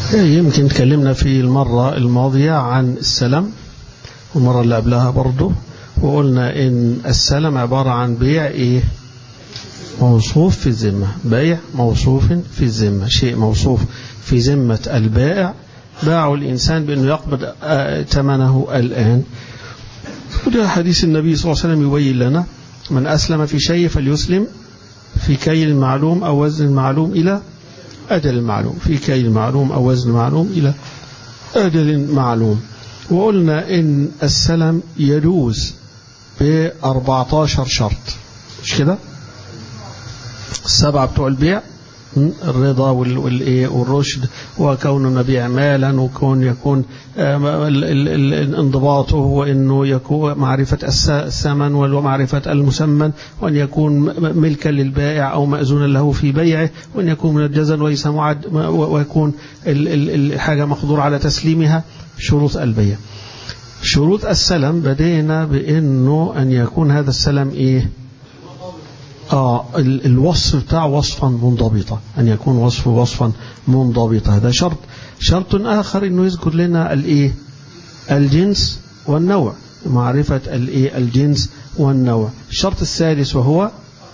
يمكن تكلمنا في المرة الماضية عن السلم والمرة اللي قبلها برضه وقلنا إن السلم عبارة عن بيع إيه موصوف في الذمة بيع موصوف في الذمة شيء موصوف في ذمة البائع باعه الإنسان بأنه يقبض ثمنه الآن وده حديث النبي صلى الله عليه وسلم يبين لنا من أسلم في شيء فليسلم في كيل معلوم أو وزن معلوم إلى أجل معلوم في كيل معلوم أو وزن معلوم إلى أجل معلوم وقلنا إن السلم يجوز ب 14 شرط مش كده السبعة بتوع البيع الرضا والايه والرشد وكون نبيع مالا وكون يكون انضباطه وانه يكون معرفه الثمن ومعرفه المسمن وان يكون ملكا للبائع او ماذونا له في بيعه وان يكون منجزا وليس معد ويكون الحاجه مقدور على تسليمها شروط البيع شروط السلم بدينا بانه ان يكون هذا السلم ايه آه الوصف بتاعه وصفا منضبطا أن يكون وصفه وصفا منضبطا هذا شرط شرط آخر أنه يذكر لنا الإيه الجنس والنوع معرفة الإيه الجنس والنوع الشرط الثالث وهو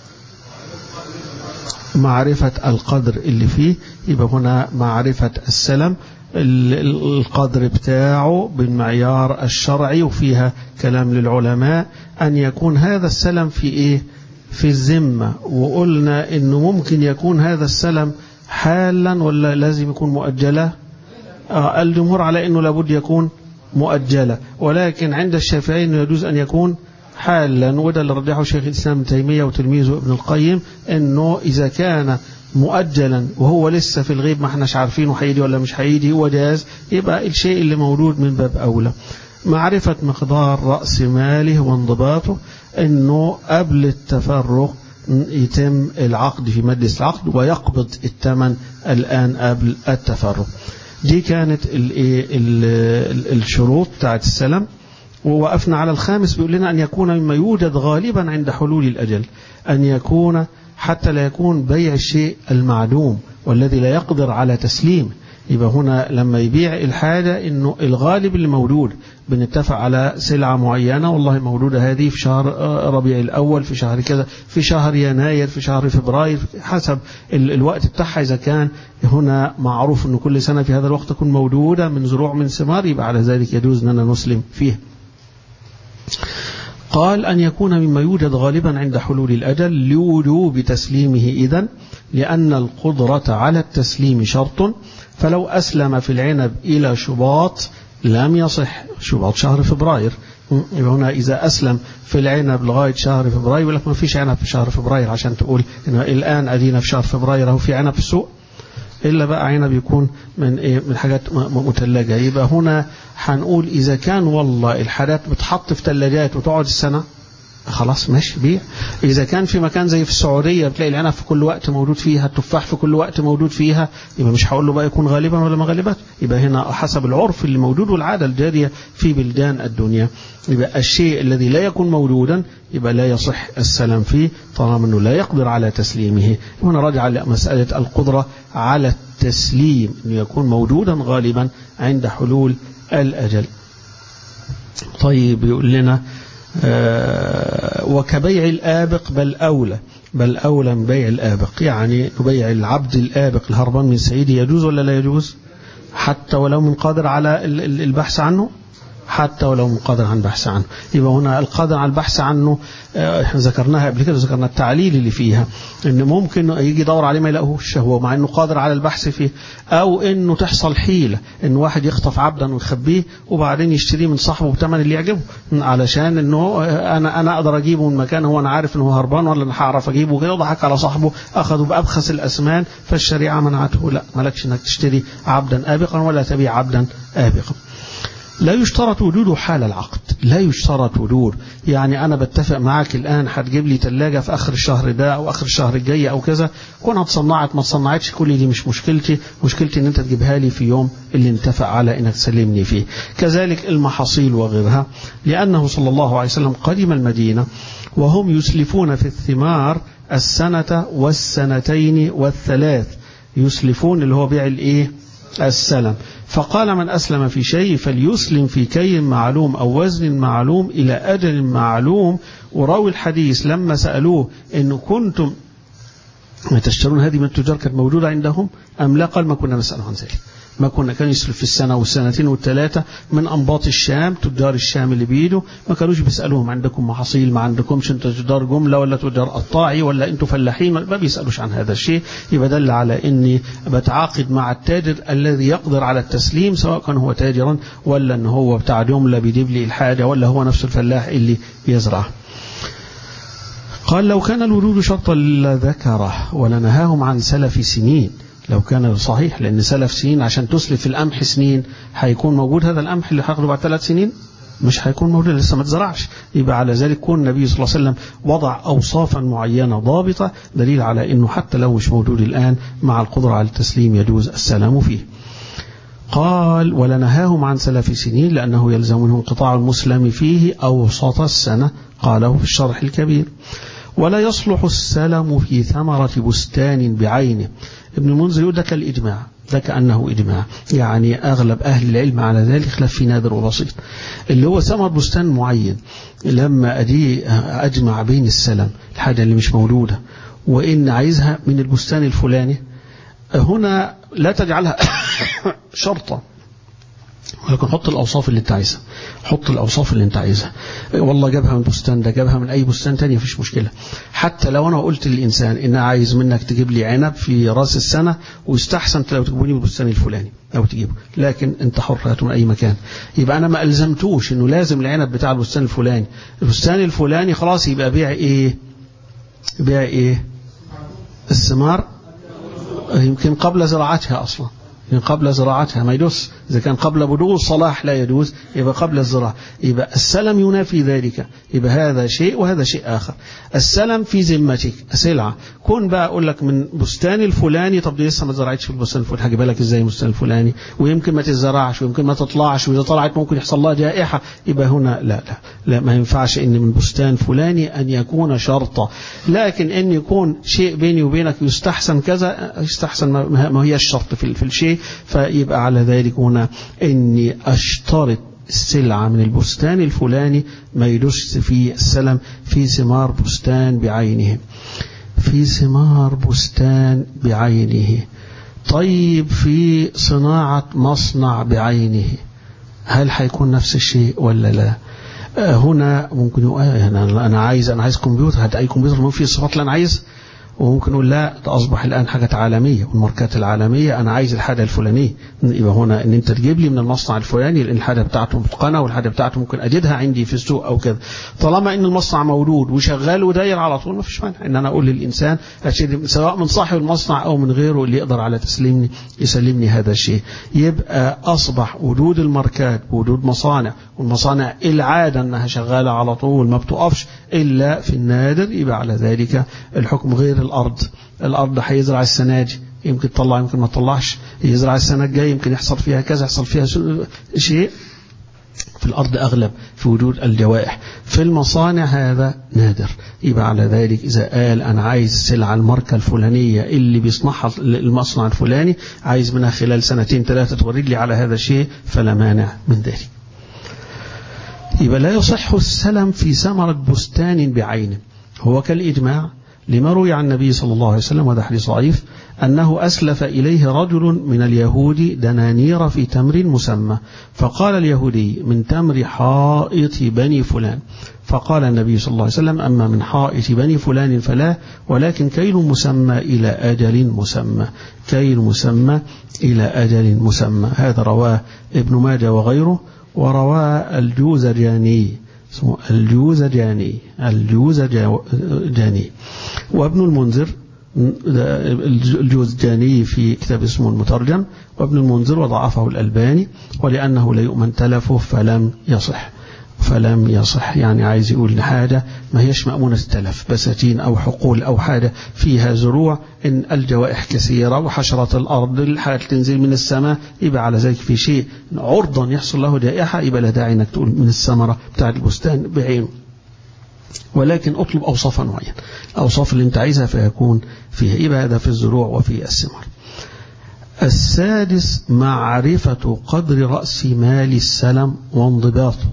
معرفة القدر اللي فيه يبقى هنا معرفة السلم القدر بتاعه بالمعيار الشرعي وفيها كلام للعلماء أن يكون هذا السلم في إيه في الذمة وقلنا إنه ممكن يكون هذا السلم حالا ولا لازم يكون مؤجلة آه الجمهور على إنه لابد يكون مؤجلة ولكن عند الشافعي إنه يجوز أن يكون حالا وده اللي رجحه شيخ الإسلام ابن تيمية وتلميذه ابن القيم إنه إذا كان مؤجلا وهو لسه في الغيب ما احناش عارفينه هيجي ولا مش هيجي هو جاز يبقى الشيء اللي موجود من باب أولى معرفة مقدار رأس ماله وانضباطه انه قبل التفرغ يتم العقد في مجلس العقد ويقبض الثمن الآن قبل التفرغ دي كانت ال ال الشروط بتاعت السلم ووقفنا على الخامس بيقول لنا أن يكون مما يوجد غالبا عند حلول الأجل أن يكون حتى لا يكون بيع الشيء المعدوم والذي لا يقدر على تسليمه يبقى هنا لما يبيع الحاجة انه الغالب اللي موجود بنتفق على سلعة معينة والله موجودة هذه في شهر ربيع الأول في شهر كذا في شهر يناير في شهر فبراير حسب الوقت بتاعها إذا كان هنا معروف أنه كل سنة في هذا الوقت تكون موجودة من زروع من ثمار يبقى على ذلك يجوز أننا نسلم فيه قال أن يكون مما يوجد غالبا عند حلول الأجل لوجوب تسليمه إذن لأن القدرة على التسليم شرط فلو أسلم في العنب إلى شباط لم يصح شباط شهر فبراير يبقى هنا إذا أسلم في العنب لغاية شهر فبراير يقول لك ما فيش عنب في شهر فبراير عشان تقول إن الآن أدينا في شهر فبراير أهو في عنب في السوق إلا بقى عنب يكون من إيه من حاجات متلجة يبقى هنا هنقول إذا كان والله الحاجات بتحط في ثلاجات وتقعد السنة خلاص ماشي بيع إذا كان في مكان زي في السعودية بتلاقي العنب في كل وقت موجود فيها التفاح في كل وقت موجود فيها يبقى مش هقول له بقى يكون غالبا ولا ما غالبات يبقى هنا حسب العرف اللي موجود والعادة الجارية في بلدان الدنيا يبقى الشيء الذي لا يكون موجودا يبقى لا يصح السلام فيه طالما أنه لا يقدر على تسليمه هنا رجع لمسألة القدرة على التسليم أنه يكون موجودا غالبا عند حلول الأجل طيب يقول لنا آه وكبيع الآبق بل أولى بل أولى من بيع الآبق يعني نبيع العبد الآبق الهربان من سيده يجوز ولا لا يجوز حتى ولو من قادر على البحث عنه حتى ولو من قادر عن البحث عنه يبقى هنا القادر على البحث عنه احنا ذكرناها قبل كده ذكرنا التعليل اللي فيها ان ممكن يجي يدور عليه ما يلاقوهوش هو مع انه قادر على البحث فيه او انه تحصل حيله ان واحد يخطف عبدا ويخبيه وبعدين يشتريه من صاحبه بثمن اللي يعجبه علشان انه انا انا اقدر اجيبه من مكان هو انا عارف انه هربان ولا انا هعرف اجيبه كده وضحك على صاحبه اخذه بابخس الاسمان فالشريعه منعته لا مالكش انك تشتري عبدا ابقا ولا تبيع عبدا ابقا لا يشترط وجوده حال العقد لا يشترط وجود يعني أنا بتفق معاك الآن هتجيب لي ثلاجة في آخر الشهر ده أو آخر الشهر الجاي أو كذا كونها اتصنعت ما اتصنعتش كل دي مش مشكلتي مشكلتي إن أنت تجيبها لي في يوم اللي نتفق على إنك تسلمني فيه كذلك المحاصيل وغيرها لأنه صلى الله عليه وسلم قدم المدينة وهم يسلفون في الثمار السنة والسنتين والثلاث يسلفون اللي هو بيع الإيه السلم فقال من أسلم في شيء فليسلم في كي معلوم أو وزن معلوم إلى أجل معلوم وراوي الحديث لما سألوه إن كنتم تشترون هذه من التجار كانت موجودة عندهم أم لا قال ما كنا نسأل عن ذلك ما كنا كان يصرف في السنة والسنتين والثلاثة من أنباط الشام تجار الشام اللي بيده ما كانوش بيسألوهم عندكم محاصيل ما عندكمش انتوا تجار جملة ولا تجار قطاعي ولا انتوا فلاحين ما بيسألوش عن هذا الشيء يبقى دل على اني بتعاقد مع التاجر الذي يقدر على التسليم سواء كان هو تاجرا ولا ان هو بتاع جملة بيجيب لي الحاجة ولا هو نفس الفلاح اللي بيزرعها قال لو كان الورود شرطا لذكره ولنهاهم عن سلف سنين لو كان صحيح لأن سلف سنين عشان تسلف في القمح سنين هيكون موجود هذا القمح اللي هياخده بعد ثلاث سنين مش هيكون موجود لسه ما اتزرعش يبقى على ذلك كون النبي صلى الله عليه وسلم وضع أوصافا معينة ضابطة دليل على أنه حتى لو مش موجود الآن مع القدرة على التسليم يجوز السلام فيه قال ولنهاهم عن سلف سنين لأنه يلزم منهم انقطاع المسلم فيه أوسط السنة قاله في الشرح الكبير ولا يصلح السلم في ثمرة بستان بعينه ابن المنذر يقول ده كالإجماع ده كأنه إجماع يعني أغلب أهل العلم على ذلك خلاف في نادر وبسيط اللي هو ثمر بستان معين لما أدي أجمع بين السلم الحاجة اللي مش موجودة وإن عايزها من البستان الفلاني هنا لا تجعلها شرطا ولكن حط الأوصاف اللي انت عايزها حط الأوصاف اللي انت عايزها والله جابها من بستان ده جابها من أي بستان تاني مفيش مشكلة حتى لو أنا قلت للإنسان إن عايز منك تجيب لي عنب في رأس السنة ويستحسن لو تجيبوني من البستان الفلاني أو تجيبه لكن انت حر هاته من أي مكان يبقى أنا ما ألزمتوش إنه لازم العنب بتاع البستان الفلاني البستان الفلاني خلاص يبقى بيع إيه بيع إيه الثمار يمكن قبل زراعتها أصلا من قبل زراعتها ما يجوز إذا كان قبل بلوغ الصلاح لا يجوز يبقى قبل الزراعة يبقى السلم ينافي ذلك يبقى هذا شيء وهذا شيء آخر السلم في ذمتك سلعة كون بقى أقول لك من بستان الفلاني طب دي لسه ما زرعتش في البستان الفلاني هجيبها لك إزاي البستان الفلاني ويمكن ما تزرعش ويمكن ما تطلعش وإذا طلعت ممكن يحصل لها جائحة يبقى هنا لا لا لا ما ينفعش إن من بستان فلاني أن يكون شرطا لكن أن يكون شيء بيني وبينك يستحسن كذا يستحسن ما هي الشرط في الشيء فيبقى على ذلك هنا اني اشترط السلعة من البستان الفلاني ما يدوش في السلم في ثمار بستان بعينه في ثمار بستان بعينه طيب في صناعة مصنع بعينه هل حيكون نفس الشيء ولا لا هنا ممكن يقول انا عايز انا عايز كمبيوتر هات اي كمبيوتر ما فيه الصفات اللي انا عايز وممكن نقول لا ده أصبح الآن حاجات عالمية والماركات العالمية أنا عايز الحاجة الفلانية يبقى هنا أن أنت تجيب لي من المصنع الفلاني لأن الحاجة بتاعته متقنة والحاجة بتاعته ممكن أجدها عندي في السوق أو كذا طالما أن المصنع موجود وشغال وداير على طول ما فيش مانع أن أنا أقول للإنسان سواء من صاحب المصنع أو من غيره اللي يقدر على تسليمني يسلمني هذا الشيء يبقى أصبح وجود الماركات وجود مصانع والمصانع العادة أنها شغالة على طول ما بتقفش إلا في النادر يبقى على ذلك الحكم غير الأرض الأرض هيزرع السنة دي يمكن تطلع يمكن ما تطلعش يزرع السنة الجاية يمكن يحصل فيها كذا يحصل فيها شيء في الأرض أغلب في وجود الجوائح في المصانع هذا نادر يبقى على ذلك إذا قال أنا عايز السلعة الماركة الفلانية اللي بيصنعها المصنع الفلاني عايز منها خلال سنتين ثلاثة تورد لي على هذا الشيء فلا مانع من ذلك يبقى لا يصح السلم في ثمرة بستان بعينه هو كالإجماع لما روي عن النبي صلى الله عليه وسلم وهذا حديث ضعيف أنه أسلف إليه رجل من اليهود دنانير في تمر مسمى فقال اليهودي من تمر حائط بني فلان فقال النبي صلى الله عليه وسلم أما من حائط بني فلان فلا ولكن كيل مسمى إلى أجل مسمى كيل مسمى إلى أجل مسمى هذا رواه ابن ماجه وغيره ورواه الجوزجاني اسمه الجوزجاني الجوزجاني وابن المنذر الجوزجاني في كتاب اسمه المترجم وابن المنذر وضعفه الألباني ولأنه لا يؤمن تلفه فلم يصح فلم يصح يعني عايز يقول حاجة ما هيش مأمونة التلف بساتين أو حقول أو حاجة فيها زروع إن الجوائح كثيرة وحشرة الأرض الحاجة تنزل من السماء يبقى على ذلك في شيء عرضا يحصل له جائحة يبقى لا داعي انك تقول من الثمرة بتاع البستان بعينه ولكن اطلب أوصافا معينة الأوصاف اللي انت عايزها فيكون فيها يبقى هذا في الزروع وفي الثمار السادس معرفة قدر رأس مال السلم وانضباطه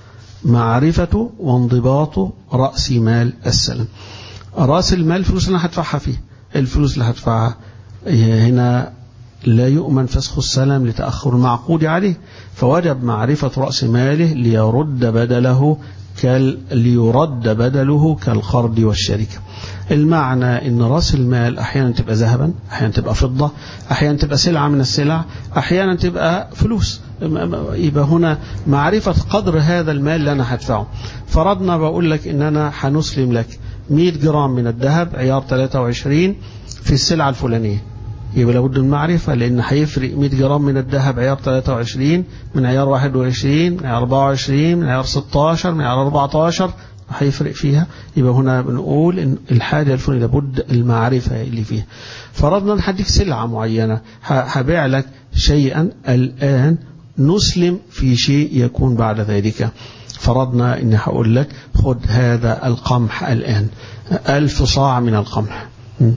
معرفة وانضباط رأس مال السلم رأس المال الفلوس اللي هدفعها فيه الفلوس اللي هدفعها هنا لا يؤمن فسخ السلم لتأخر المعقود عليه فوجب معرفة رأس ماله ليرد بدله كال ليرد بدله كالقرض والشركة المعنى ان راس المال احيانا تبقى ذهبا احيانا تبقى فضة احيانا تبقى سلعة من السلع احيانا تبقى فلوس يبقى هنا معرفة قدر هذا المال اللي انا هدفعه فرضنا بقول لك ان انا هنسلم لك 100 جرام من الذهب عيار 23 في السلعة الفلانية يبقى لابد من المعرفة لأن هيفرق 100 جرام من الذهب عيار 23 من عيار 21 من عيار 24 من عيار 16 من عيار 14 هيفرق فيها يبقى هنا بنقول ان الحاجة الفلانية لابد المعرفة اللي فيها فرضنا ان هديك سلعة معينة هبيع لك شيئا الآن نسلم في شيء يكون بعد ذلك فرضنا ان هقول لك خد هذا القمح الآن ألف صاع من القمح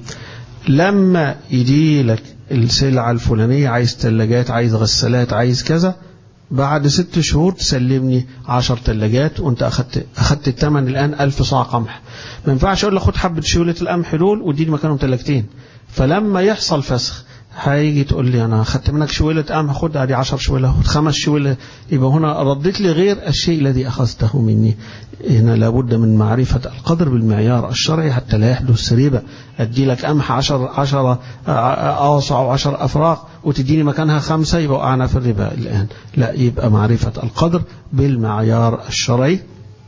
لما يجي لك السلعة الفلانية عايز ثلاجات عايز غسالات عايز كذا بعد ست شهور تسلمني عشر ثلاجات وانت اخدت اخدت الثمن الان ألف صاع قمح ما ينفعش اقول لك خد حبه شوله القمح دول واديني مكانهم ثلاجتين فلما يحصل فسخ هيجي تقول لي انا خدت منك شويله قمح خد ادي 10 شويله خد خمس شويله يبقى هنا رديت لي غير الشيء الذي اخذته مني هنا لابد من معرفه القدر بالمعيار الشرعي حتى لا يحدث ربا ادي لك قمح 10 10 اوصع او 10 افراق وتديني مكانها خمسه يبقى وقعنا في الربا الان لا يبقى معرفه القدر بالمعيار الشرعي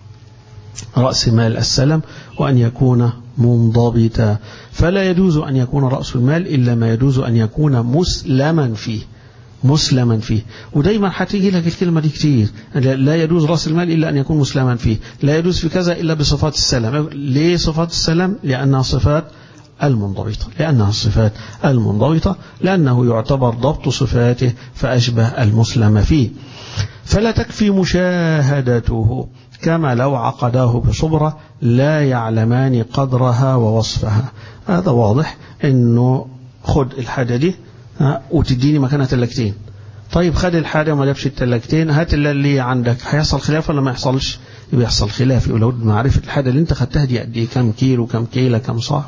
رأس مال السلم وأن يكون منضبطا فلا يجوز أن يكون رأس المال إلا ما يجوز أن يكون مسلما فيه مسلما فيه ودايما هتيجي لك الكلمة دي كتير لا يجوز رأس المال إلا أن يكون مسلما فيه لا يجوز في كذا إلا بصفات السلام ليه صفات السلام لأنها صفات المنضبطة لأنها الصفات المنضبطة لأنه يعتبر ضبط صفاته فأشبه المسلم فيه فلا تكفي مشاهدته كما لو عقداه بصبرة لا يعلمان قدرها ووصفها هذا واضح انه خد الحاجة دي وتديني مكانها تلاجتين طيب خد الحاجة وما جابش التلاجتين هات اللي عندك هيحصل خلاف ولا ما يحصلش يبقى يحصل خلاف يبقى لابد معرفة الحاجة اللي انت خدتها دي قد ايه كم كيلو كم كيلة كم صاع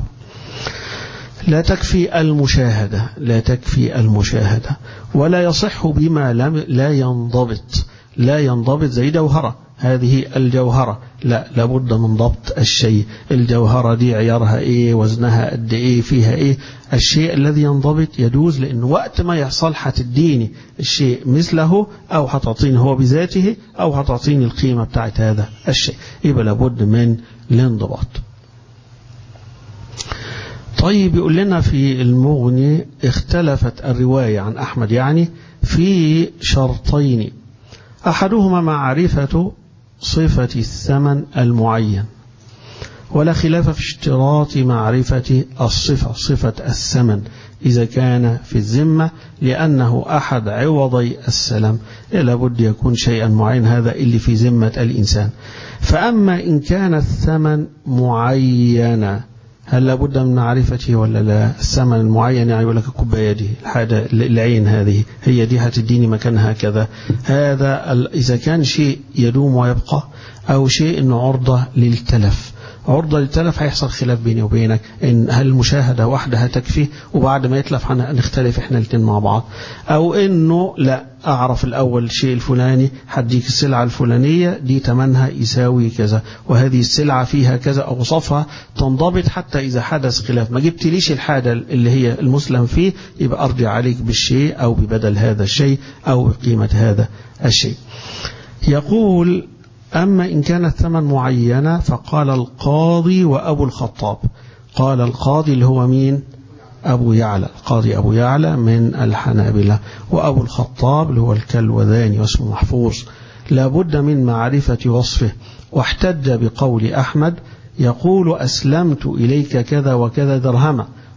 لا تكفي المشاهدة لا تكفي المشاهدة ولا يصح بما لم لا ينضبط لا ينضبط زي جوهرة هذه الجوهرة لا لابد من ضبط الشيء الجوهرة دي عيارها ايه وزنها قد ايه فيها ايه الشيء الذي ينضبط يجوز لأن وقت ما يحصل هتديني الشيء مثله أو هتعطيني هو بذاته أو هتعطيني القيمة بتاعت هذا الشيء يبقى لابد من الانضباط طيب يقول لنا في المغني اختلفت الرواية عن أحمد يعني في شرطين أحدهما معرفة صفة الثمن المعين ولا خلاف في اشتراط معرفة الصفة صفة الثمن إذا كان في الذمة لأنه أحد عوضي السلام لابد يكون شيئا معين هذا اللي في ذمة الإنسان فأما إن كان الثمن معينا هل لابد من معرفته ولا لا الثمن المعين يعني يقول لك الكوبايه دي الحاجه العين هذه هي دي هتديني مكانها كذا هذا اذا كان شيء يدوم ويبقى او شيء انه عرضه للتلف عرضة للتلف هيحصل خلاف بيني وبينك إن هل المشاهدة وحدها تكفي وبعد ما يتلف هنختلف إحنا الاثنين مع بعض أو إنه لا أعرف الأول الشيء الفلاني هديك السلعة الفلانية دي تمنها يساوي كذا وهذه السلعة فيها كذا أوصافها تنضبط حتى إذا حدث خلاف ما جبت ليش الحاجة اللي هي المسلم فيه يبقى أرجع عليك بالشيء أو ببدل هذا الشيء أو بقيمة هذا الشيء يقول أما إن كان الثمن معينة فقال القاضي وأبو الخطاب قال القاضي اللي هو مين أبو يعلى القاضي أبو يعلى من الحنابلة وأبو الخطاب اللي هو الكلوذاني واسمه محفوظ لابد من معرفة وصفه واحتج بقول أحمد يقول أسلمت إليك كذا وكذا درهما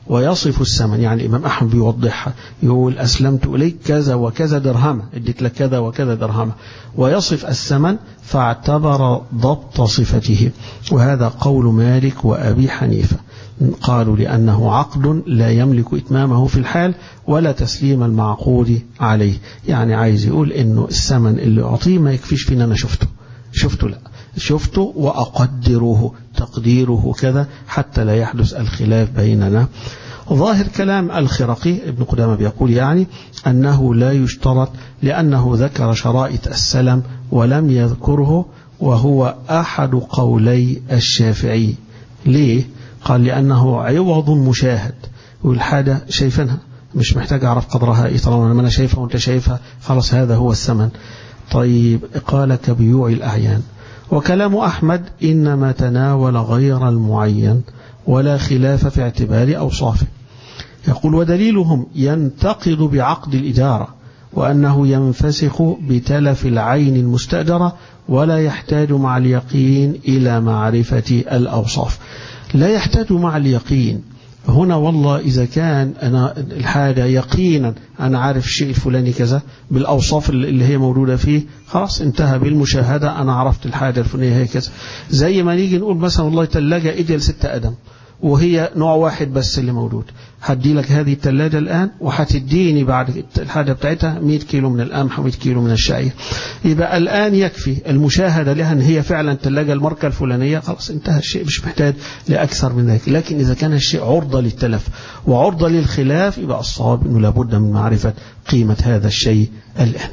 ويصف الثمن يعني الإمام أحمد بيوضحها يقول أسلمت إليك كذا وكذا درهمة اديت لك كذا وكذا درهمة ويصف الثمن فاعتبر ضبط صفته وهذا قول مالك وأبي حنيفة قالوا لأنه عقد لا يملك إتمامه في الحال ولا تسليم المعقود عليه يعني عايز يقول إنه الثمن اللي أعطيه ما يكفيش فين أنا شفته شفته لا شفته وأقدره تقديره كذا حتى لا يحدث الخلاف بيننا ظاهر كلام الخرقي ابن قدامة بيقول يعني أنه لا يشترط لأنه ذكر شرائط السلم ولم يذكره وهو أحد قولي الشافعي ليه؟ قال لأنه عوض مشاهد والحاجة شايفينها مش محتاج أعرف قدرها إيه طالما أنا شايفها وأنت شايفها خلاص هذا هو الثمن طيب قال كبيوع الأعيان وكلام أحمد إنما تناول غير المعين ولا خلاف في اعتبار أوصافه يقول ودليلهم ينتقد بعقد الإدارة وأنه ينفسخ بتلف العين المستأجرة ولا يحتاج مع اليقين إلى معرفة الأوصاف لا يحتاج مع اليقين هنا والله إذا كان أنا الحاجة يقينا أنا عارف الشيء الفلاني كذا بالأوصاف اللي هي موجودة فيه خلاص انتهى بالمشاهدة أنا عرفت الحاجة الفلانية هي كذا زي ما نيجي نقول مثلا والله تلاجة إديال ستة أدم وهي نوع واحد بس اللي موجود هدي لك هذه الثلاجة الآن وهتديني بعد الحاجة بتاعتها 100 كيلو من القمح و100 كيلو من الشعير يبقى الآن يكفي المشاهدة لها أن هي فعلا ثلاجة الماركة الفلانية خلاص انتهى الشيء مش محتاج لأكثر من ذلك لكن إذا كان الشيء عرضة للتلف وعرضة للخلاف يبقى الصواب أنه لابد من معرفة قيمة هذا الشيء الآن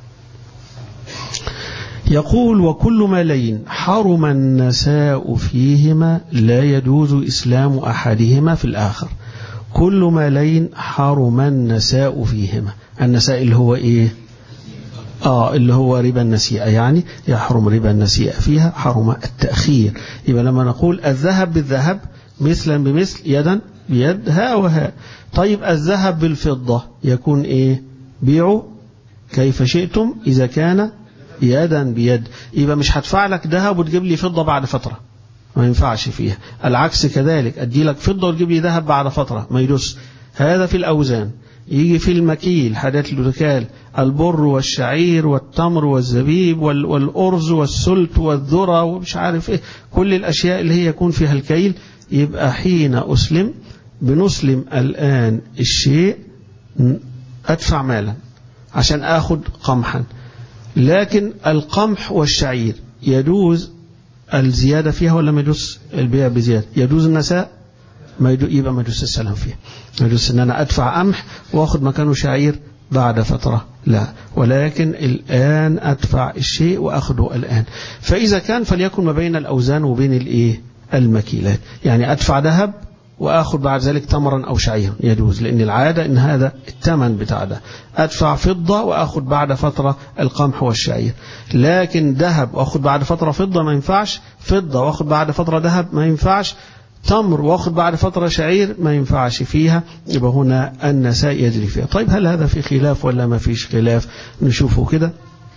يقول وكل مالين حرم النساء فيهما لا يجوز إسلام أحدهما في الآخر كل مالين حرم النساء فيهما النساء اللي هو إيه آه اللي هو ربا النسيئة يعني يحرم ربا النسيئة فيها حرم التأخير يبقى لما نقول الذهب بالذهب مثلا بمثل يدا بيد ها وها طيب الذهب بالفضة يكون إيه بيعوا كيف شئتم إذا كان يدا بيد يبقى مش هدفع لك ذهب وتجيب لي فضة بعد فترة ما ينفعش فيها العكس كذلك ادي لك فضة وتجيب لي ذهب بعد فترة ما يدوس هذا في الأوزان يجي في المكيل حاجات الركال البر والشعير والتمر والزبيب والأرز والسلت والذرة ومش عارف ايه كل الأشياء اللي هي يكون فيها الكيل يبقى حين أسلم بنسلم الآن الشيء أدفع مالا عشان أخذ قمحا لكن القمح والشعير يجوز الزيادة فيها ولا ما يجوز البيع بزيادة يجوز النساء ما يجوز يبقى ما يجوز السلام فيها ما يجوز ان انا ادفع قمح واخد مكانه شعير بعد فترة لا ولكن الآن أدفع الشيء وأخذه الآن فإذا كان فليكن ما بين الأوزان وبين الإيه المكيلات يعني أدفع ذهب وآخذ بعد ذلك تمرا أو شعيرا يجوز لأن العادة إن هذا الثمن بتاع ده أدفع فضة وآخذ بعد فترة القمح والشعير لكن ذهب وآخذ بعد فترة فضة ما ينفعش فضة وآخذ بعد فترة ذهب ما ينفعش تمر واخد بعد فترة شعير ما ينفعش فيها يبقى هنا النساء يجري فيها طيب هل هذا في خلاف ولا ما فيش خلاف نشوفه كده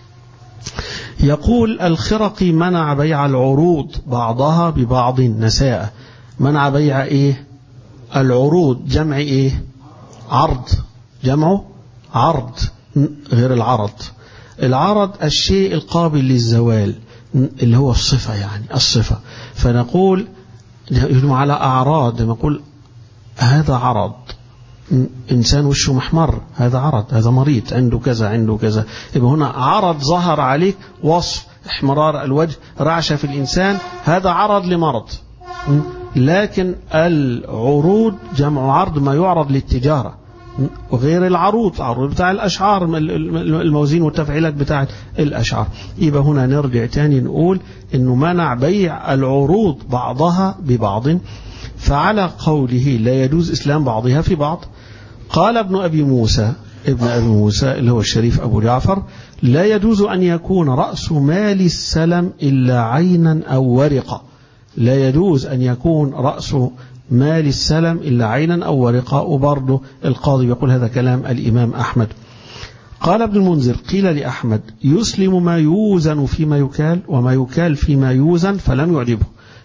يقول الخرقي منع بيع العروض بعضها ببعض نساء منع بيع ايه العروض جمع ايه عرض جمعه عرض غير العرض العرض الشيء القابل للزوال اللي هو الصفة يعني الصفة فنقول على أعراض لما نقول هذا عرض إنسان وشه محمر هذا عرض هذا مريض عنده كذا عنده كذا يبقى هنا عرض ظهر عليك وصف احمرار الوجه رعشة في الإنسان هذا عرض لمرض لكن العروض جمع عرض ما يعرض للتجارة وغير العروض عروض بتاع الأشعار الموازين والتفعيلات بتاعت الأشعار يبقى هنا نرجع تاني نقول إنه منع بيع العروض بعضها ببعض فعلى قوله لا يجوز إسلام بعضها في بعض قال ابن أبي موسى ابن أبي موسى اللي هو الشريف أبو جعفر لا يجوز أن يكون رأس مال السلم إلا عينا أو ورقة لا يجوز أن يكون رأس مال السلم إلا عينا أو ورقة وبرضه القاضي يقول هذا كلام الإمام أحمد قال ابن المنذر قيل لأحمد يسلم ما يوزن فيما يكال وما يكال فيما يوزن فلم يعجبه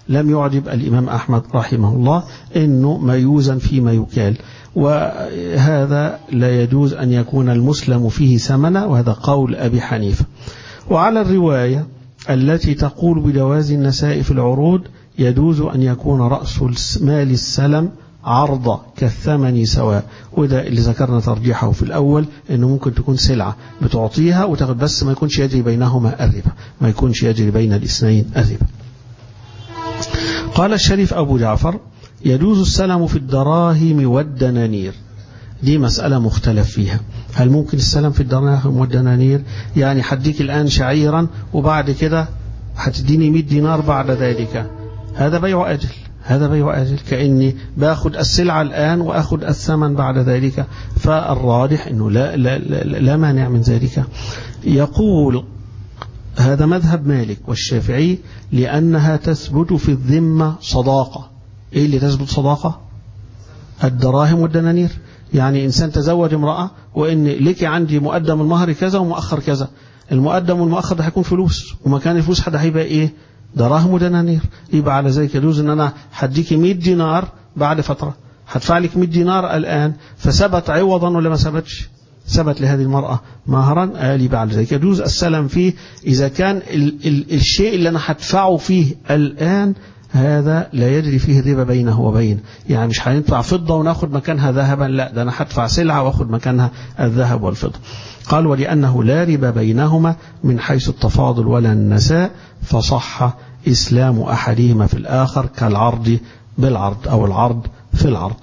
لم يعجب الإمام أحمد رحمه الله أنه ما يوزن فيما يكال وهذا لا يجوز أن يكون المسلم فيه ثمنا وهذا قول أبي حنيفة وعلى الرواية التي تقول بجواز النساء في العروض يجوز أن يكون رأس مال السلم عرض كالثمن سواء وده اللي ذكرنا ترجيحه في الأول أنه ممكن تكون سلعة بتعطيها وتاخد بس ما يكونش يجري بينهما الربا ما يكونش يجري بين الاثنين الربا قال الشريف أبو جعفر يجوز السلم في الدراهم والدنانير دي مسألة مختلف فيها هل ممكن السلم في الدراهم والدنانير يعني حديك الآن شعيرا وبعد كده هتديني 100 دينار بعد ذلك هذا بيع أجل هذا بيع أجل كأني باخد السلعة الآن وأخذ الثمن بعد ذلك فالراجح أنه لا, لا, لا, لا مانع من ذلك يقول هذا مذهب مالك والشافعي لأنها تثبت في الذمة صداقة إيه اللي تثبت صداقة الدراهم والدنانير يعني إنسان تزوج امرأة وإن لك عندي مقدم المهر كذا ومؤخر كذا المقدم والمؤخر ده هيكون فلوس ومكان الفلوس ده هيبقى إيه دراهم ودنانير يبقى على ذلك يجوز ان انا هديكي 100 دينار بعد فتره هدفع لك 100 دينار الان فثبت عوضا ولا ما ثبتش ثبت لهذه المرأة مهرا قال يبقى على ذلك يجوز السلام فيه إذا كان ال ال الشيء اللي أنا هدفعه فيه الآن هذا لا يجري فيه الربا بينه وبين يعني مش هندفع فضة وناخد مكانها ذهبا لا ده أنا هدفع سلعة واخد مكانها الذهب والفضة قال ولأنه لا ربا بينهما من حيث التفاضل ولا النساء فصح إسلام أحدهما في الآخر كالعرض بالعرض أو العرض في العرض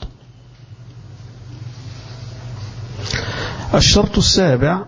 الشرط السابع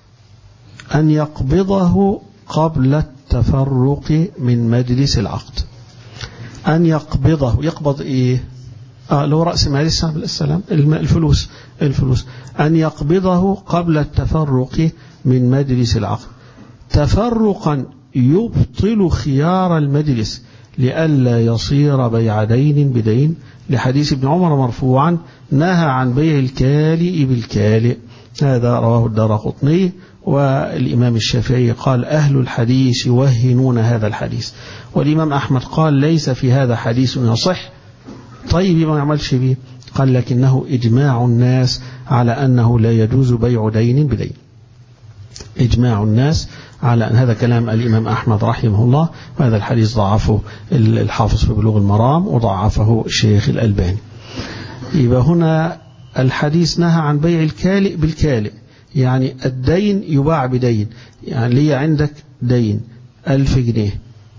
أن يقبضه قبل التفرق من مجلس العقد أن يقبضه يقبض إيه آه لو رأس مال السلام الفلوس الفلوس أن يقبضه قبل التفرق من مجلس العقد تفرقا يبطل خيار المجلس لئلا يصير بيع دين بدين لحديث ابن عمر مرفوعا نهى عن بيع الكالئ بالكالئ هذا رواه الدار قطني والإمام الشافعي قال أهل الحديث يوهنون هذا الحديث والإمام أحمد قال ليس في هذا حديث يصح طيب ما يعملش به قال لكنه إجماع الناس على أنه لا يجوز بيع دين بدين إجماع الناس على أن هذا كلام الإمام أحمد رحمه الله وهذا الحديث ضعفه الحافظ في بلوغ المرام وضعفه الشيخ الألباني يبقى هنا الحديث نهى عن بيع الكالئ بالكالئ يعني الدين يباع بدين يعني لي عندك دين ألف جنيه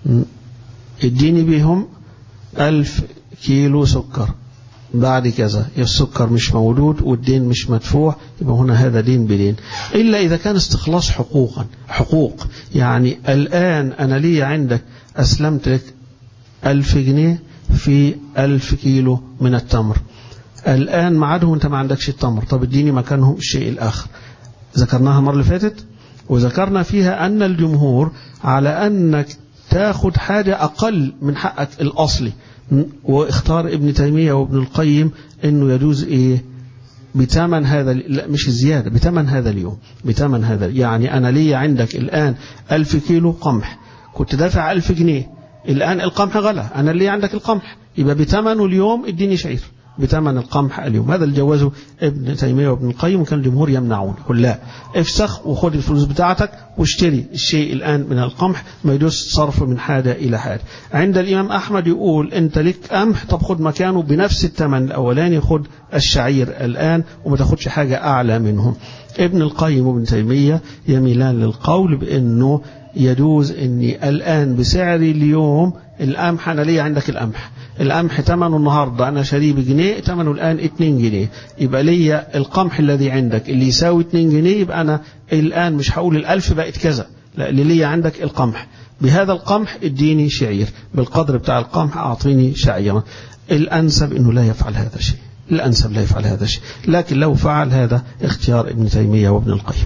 اديني بهم ألف كيلو سكر بعد كذا السكر مش موجود والدين مش مدفوع يبقى هنا هذا دين بدين إلا إذا كان استخلاص حقوقا حقوق يعني الآن أنا لي عندك أسلمت لك ألف جنيه في ألف كيلو من التمر الآن معادهم أنت ما عندكش التمر طب اديني مكانهم الشيء الآخر ذكرناها المرة اللي فاتت وذكرنا فيها أن الجمهور على أنك تاخد حاجة أقل من حقك الأصلي واختار ابن تيمية وابن القيم أنه يجوز إيه بثمن هذا لا مش الزيادة بثمن هذا اليوم بثمن هذا يعني أنا لي عندك الآن ألف كيلو قمح كنت دافع ألف جنيه الآن القمح غلى أنا لي عندك القمح يبقى بثمنه اليوم اديني شعير بثمن القمح اليوم هذا اللي جوزه ابن تيمية وابن القيم وكان الجمهور يمنعون قل لا افسخ وخد الفلوس بتاعتك واشتري الشيء الآن من القمح ما يدوس صرف من حاجة إلى حاجة عند الإمام أحمد يقول أنت لك قمح طب خد مكانه بنفس الثمن الأولاني خد الشعير الآن وما تاخدش حاجة أعلى منهم ابن القيم وابن تيمية يميلان للقول بأنه يجوز أني الآن بسعر اليوم القمح أنا ليه عندك القمح القمح ثمنه النهاردة أنا شاريه بجنيه ثمنه الآن 2 جنيه يبقى ليا القمح الذي عندك اللي يساوي 2 جنيه يبقى أنا الآن مش هقول الألف بقت كذا لا اللي ليا عندك القمح بهذا القمح اديني شعير بالقدر بتاع القمح أعطيني شعيرا الأنسب أنه لا يفعل هذا الشيء الأنسب لا يفعل هذا الشيء لكن لو فعل هذا اختيار ابن تيمية وابن القيم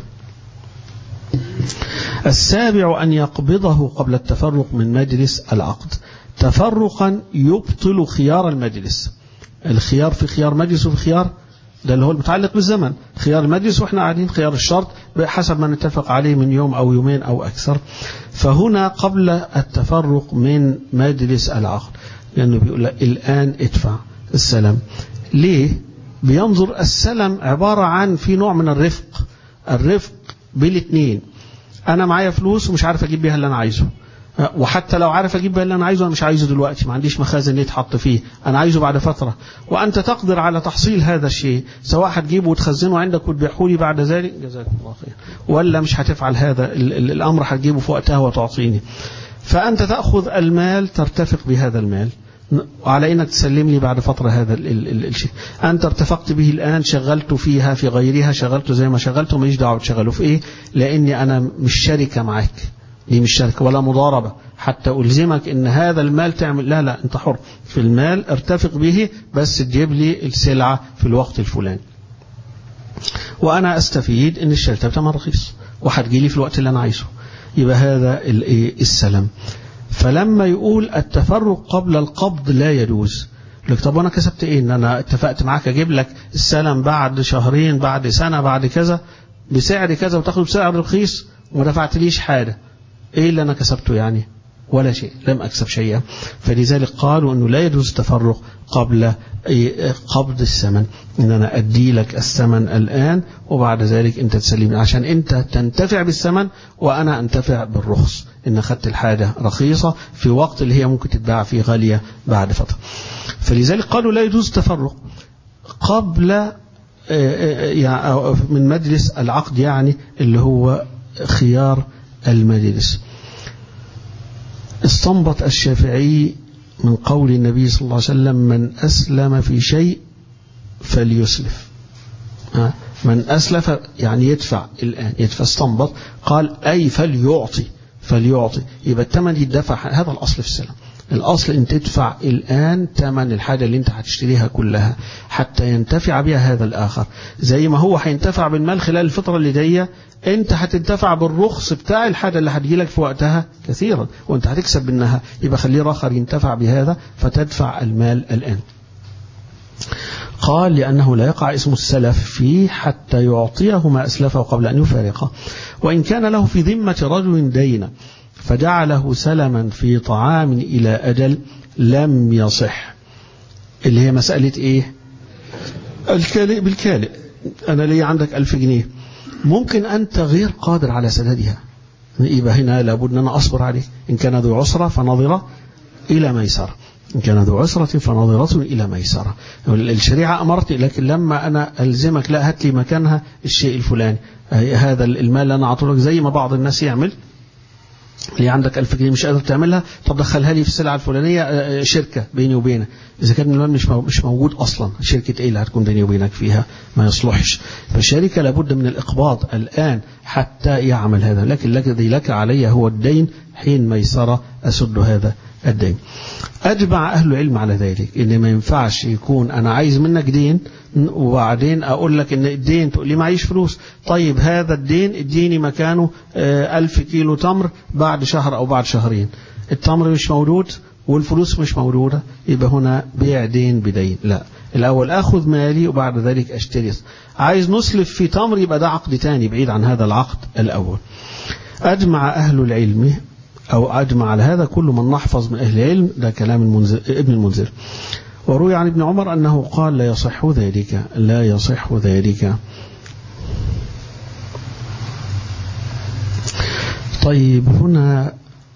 السابع أن يقبضه قبل التفرق من مجلس العقد تفرقا يبطل خيار المجلس الخيار في خيار مجلس وفي خيار ده اللي هو المتعلق بالزمن خيار المجلس واحنا قاعدين خيار الشرط بحسب ما نتفق عليه من يوم أو يومين أو أكثر فهنا قبل التفرق من مجلس العقد لأنه بيقول لك الآن ادفع السلام ليه بينظر السلم عبارة عن في نوع من الرفق الرفق بالاثنين أنا معايا فلوس ومش عارف أجيب بيها اللي أنا عايزه وحتى لو عارف اجيب بقى اللي انا عايزه انا مش عايزه دلوقتي ما عنديش مخازن يتحط فيه انا عايزه بعد فتره وانت تقدر على تحصيل هذا الشيء سواء هتجيبه وتخزنه عندك وتبيعه لي بعد ذلك جزاكم الله خير ولا مش هتفعل هذا ال ال الامر هتجيبه في وقتها وتعطيني فانت تاخذ المال ترتفق بهذا المال على انك تسلم لي بعد فتره هذا ال ال ال الشيء انت ارتفقت به الان شغلت فيها في غيرها شغلته زي ما شغلته ماليش دعوه تشغله في ايه لاني انا مش شركه معاك دي مش شركة ولا مضاربة حتى ألزمك إن هذا المال تعمل لا لا أنت حر في المال ارتفق به بس تجيب لي السلعة في الوقت الفلاني وأنا أستفيد إن الشركة بتمن رخيص وهتجي لي في الوقت اللي أنا عايزه يبقى هذا السلام فلما يقول التفرق قبل القبض لا يجوز لك طب وانا كسبت ايه ان انا اتفقت معاك اجيب لك السلم بعد شهرين بعد سنه بعد كذا بسعر كذا وتاخده بسعر رخيص وما دفعتليش حاجه ايه اللي انا كسبته يعني ولا شيء لم اكسب شيئا فلذلك قالوا انه لا يجوز التفرق قبل قبض الثمن ان انا ادي لك الثمن الان وبعد ذلك انت تسلمني عشان انت تنتفع بالثمن وانا انتفع بالرخص ان اخذت الحاجه رخيصه في وقت اللي هي ممكن تتباع فيه غاليه بعد فتره فلذلك قالوا لا يجوز التفرق قبل من مجلس العقد يعني اللي هو خيار المجلس استنبط الشافعي من قول النبي صلى الله عليه وسلم من أسلم في شيء فليسلف من أسلف يعني يدفع الآن يدفع استنبط قال أي فليعطي فليعطي يبقى الثمن يدفع هذا الأصل في السلام الأصل أن تدفع الآن ثمن الحاجة اللي أنت هتشتريها كلها حتى ينتفع بها هذا الآخر زي ما هو هينتفع بالمال خلال الفترة اللي جاية أنت هتنتفع بالرخص بتاع الحاجة اللي هتجيلك في وقتها كثيرا وأنت هتكسب منها يبقى خليه آخر ينتفع بهذا فتدفع المال الآن قال لأنه لا يقع اسم السلف فيه حتى يعطيه ما أسلفه قبل أن يفارقه وإن كان له في ذمة رجل دين فجعله سلما في طعام إلى أجل لم يصح اللي هي مسألة إيه الكالئ بالكالئ أنا لي عندك ألف جنيه ممكن أنت غير قادر على سدادها يبقى هنا لابد أن أنا أصبر عليه إن كان ذو عسرة فنظرة إلى ميسرة إن كان ذو عسرة فنظرة إلى ميسرة الشريعة أمرت لكن لما أنا ألزمك لا هات لي مكانها الشيء الفلاني هذا المال اللي أنا أعطولك زي ما بعض الناس يعمل اللي عندك ألف جنيه مش قادر تعملها طب دخلها لي في السلعة الفلانية شركة بيني وبينك إذا كان المال مش مش موجود أصلا شركة إيه اللي هتكون بيني وبينك فيها ما يصلحش فالشركة لابد من الإقباض الآن حتى يعمل هذا لكن الذي لك علي هو الدين حين ميسرة أسد هذا الدين أجمع أهل العلم على ذلك إن ما ينفعش يكون أنا عايز منك دين وبعدين أقول لك إن الدين تقول لي معيش فلوس طيب هذا الدين اديني مكانه ألف كيلو تمر بعد شهر أو بعد شهرين التمر مش موجود والفلوس مش موجودة يبقى هنا بيع دين بدين لا الأول أخذ مالي وبعد ذلك أشتري عايز نسلف في تمر يبقى ده عقد تاني بعيد عن هذا العقد الأول أجمع أهل العلم أو أجمع على هذا كل من نحفظ من أهل العلم ده كلام المنذر ابن المنذر وروي عن ابن عمر أنه قال لا يصح ذلك لا يصح ذلك طيب هنا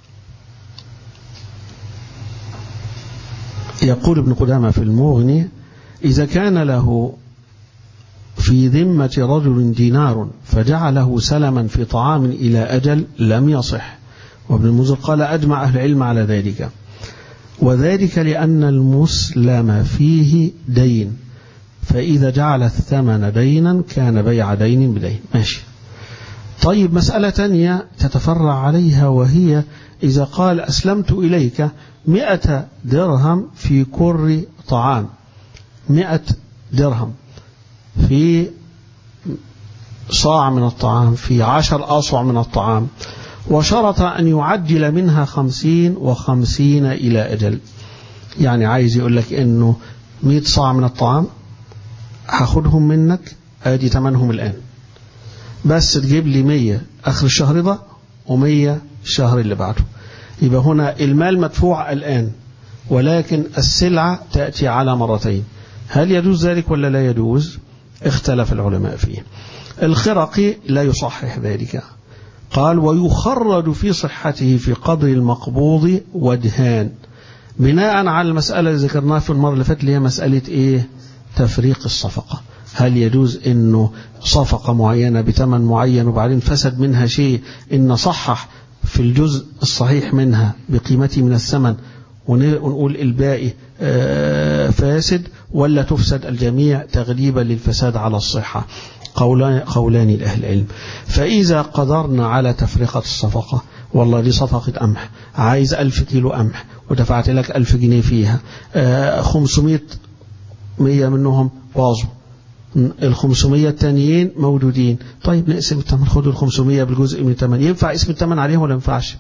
يقول ابن قدامة في المغني إذا كان له في ذمة رجل دينار فجعله سلما في طعام إلى أجل لم يصح وابن المنذر قال أجمع أهل العلم على ذلك وذلك لأن المسلم فيه دين فإذا جعل الثمن دينا كان بيع دين بدين ماشي طيب مسألة تانية تتفرع عليها وهي إذا قال أسلمت إليك مئة درهم في كر طعام مئة درهم في صاع من الطعام في عشر أصع من الطعام وشرط أن يعجل منها خمسين وخمسين إلى أجل يعني عايز يقول لك أنه مئة صاع من الطعام هاخدهم منك ادي تمنهم الآن بس تجيب لي 100 آخر الشهر ده و100 الشهر اللي بعده يبقى هنا المال مدفوع الآن ولكن السلعة تأتي على مرتين هل يجوز ذلك ولا لا يجوز اختلف العلماء فيه الخرقي لا يصحح ذلك قال ويخرج في صحته في قدر المقبوض وجهان بناء على المسألة اللي ذكرناها في المرة اللي فاتت اللي هي مسألة ايه تفريق الصفقة هل يجوز انه صفقة معينة بثمن معين وبعدين فسد منها شيء ان صحح في الجزء الصحيح منها بقيمته من الثمن ونقول الباقي فاسد ولا تفسد الجميع تغليبا للفساد على الصحة قولان, قولان لأهل العلم فإذا قدرنا على تفرقة الصفقة والله دي صفقة قمح عايز ألف كيلو قمح ودفعت لك ألف جنيه فيها خمسمائة مية منهم باظوا ال 500 التانيين موجودين طيب نقسم الثمن خدوا ال 500 بالجزء من الثمن ينفع اسم الثمن عليهم ولا ينفعش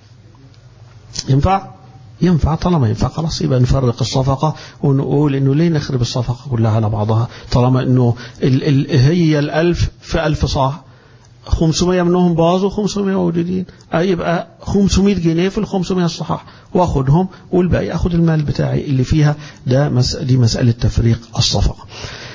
ينفع ينفع طالما ينفع خلاص يبقى نفرق الصفقة ونقول انه ليه نخرب الصفقة كلها على بعضها طالما انه ال ال هي الألف في ألف صاع 500 منهم باظوا 500 موجودين يبقى 500 جنيه في ال 500 الصحاح واخدهم والباقي اخد المال بتاعي اللي فيها ده مس دي مسألة تفريق الصفقة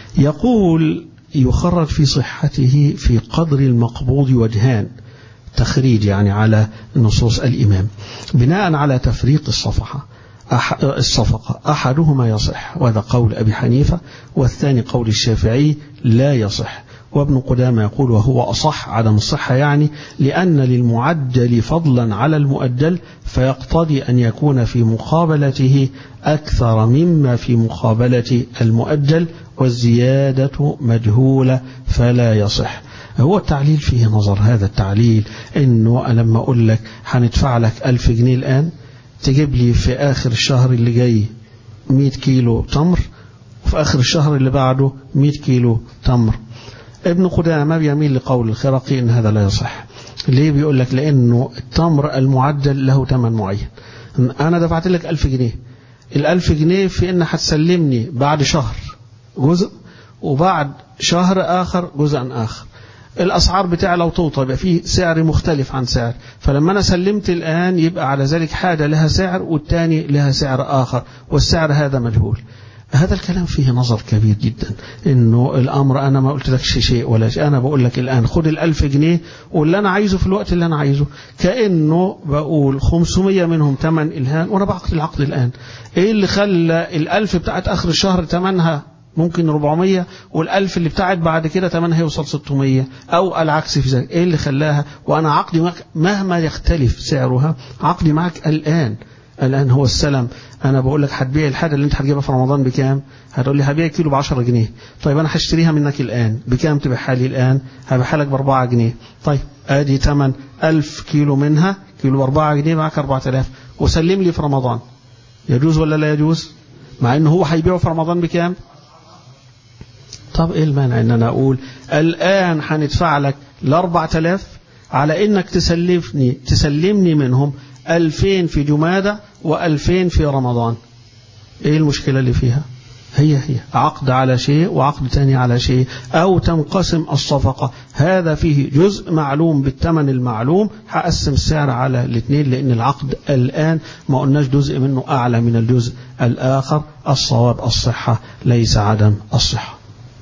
يقول يخرج في صحته في قدر المقبوض وجهان تخريج يعني على نصوص الإمام بناء على تفريق الصفحة أح الصفقة أحدهما يصح وهذا قول أبي حنيفة والثاني قول الشافعي لا يصح وابن قدامة يقول وهو أصح عدم الصحة يعني لأن للمعدل فضلا على المؤجل فيقتضي أن يكون في مقابلته أكثر مما في مقابلة المؤجل والزيادة مجهولة فلا يصح هو التعليل فيه نظر هذا التعليل انه لما اقول لك هندفع لك ألف جنيه الآن تجيب لي في آخر الشهر اللي جاي 100 كيلو تمر وفي آخر الشهر اللي بعده 100 كيلو تمر ابن قدامة بيميل لقول الخرقي ان هذا لا يصح ليه بيقول لك لانه التمر المعدل له ثمن معين انا دفعت لك ألف جنيه الألف جنيه في ان هتسلمني بعد شهر جزء وبعد شهر آخر جزءا آخر الأسعار بتاعي لو توطى يبقى فيه سعر مختلف عن سعر فلما أنا سلمت الآن يبقى على ذلك حاجة لها سعر والتاني لها سعر آخر والسعر هذا مجهول هذا الكلام فيه نظر كبير جدا انه الامر انا ما قلت لكش شيء ولا شيء انا بقول لك الان خد الالف جنيه واللي انا عايزه في الوقت اللي انا عايزه كانه بقول 500 منهم ثمن الهان وانا بعقد العقد الان ايه اللي خلى الالف بتاعت اخر الشهر ثمنها ممكن 400 والألف اللي بتاعت بعد كده ثمنها يوصل 600 أو العكس في ذلك إيه اللي خلاها وأنا عقدي معك مهما يختلف سعرها عقدي معك الآن الآن هو السلم أنا بقول لك هتبيع الحاجة اللي أنت هتجيبها في رمضان بكام هتقول لي هبيع كيلو ب 10 جنيه طيب أنا هشتريها منك الآن بكام تبيعها لي الآن هبيعها لك ب 4 جنيه طيب أدي ثمن 1000 كيلو منها كيلو ب 4 جنيه معك 4000 وسلم لي في رمضان يجوز ولا لا يجوز مع إن هو هيبيعه في رمضان بكام طب ايه المانع ان انا اقول الان هندفع لك ال 4000 على انك تسلفني تسلمني منهم 2000 في جمادة و2000 في رمضان ايه المشكلة اللي فيها هي هي عقد على شيء وعقد تاني على شيء أو تنقسم الصفقة هذا فيه جزء معلوم بالثمن المعلوم هقسم السعر على الاثنين لأن العقد الآن ما قلناش جزء منه أعلى من الجزء الآخر الصواب الصحة ليس عدم الصحة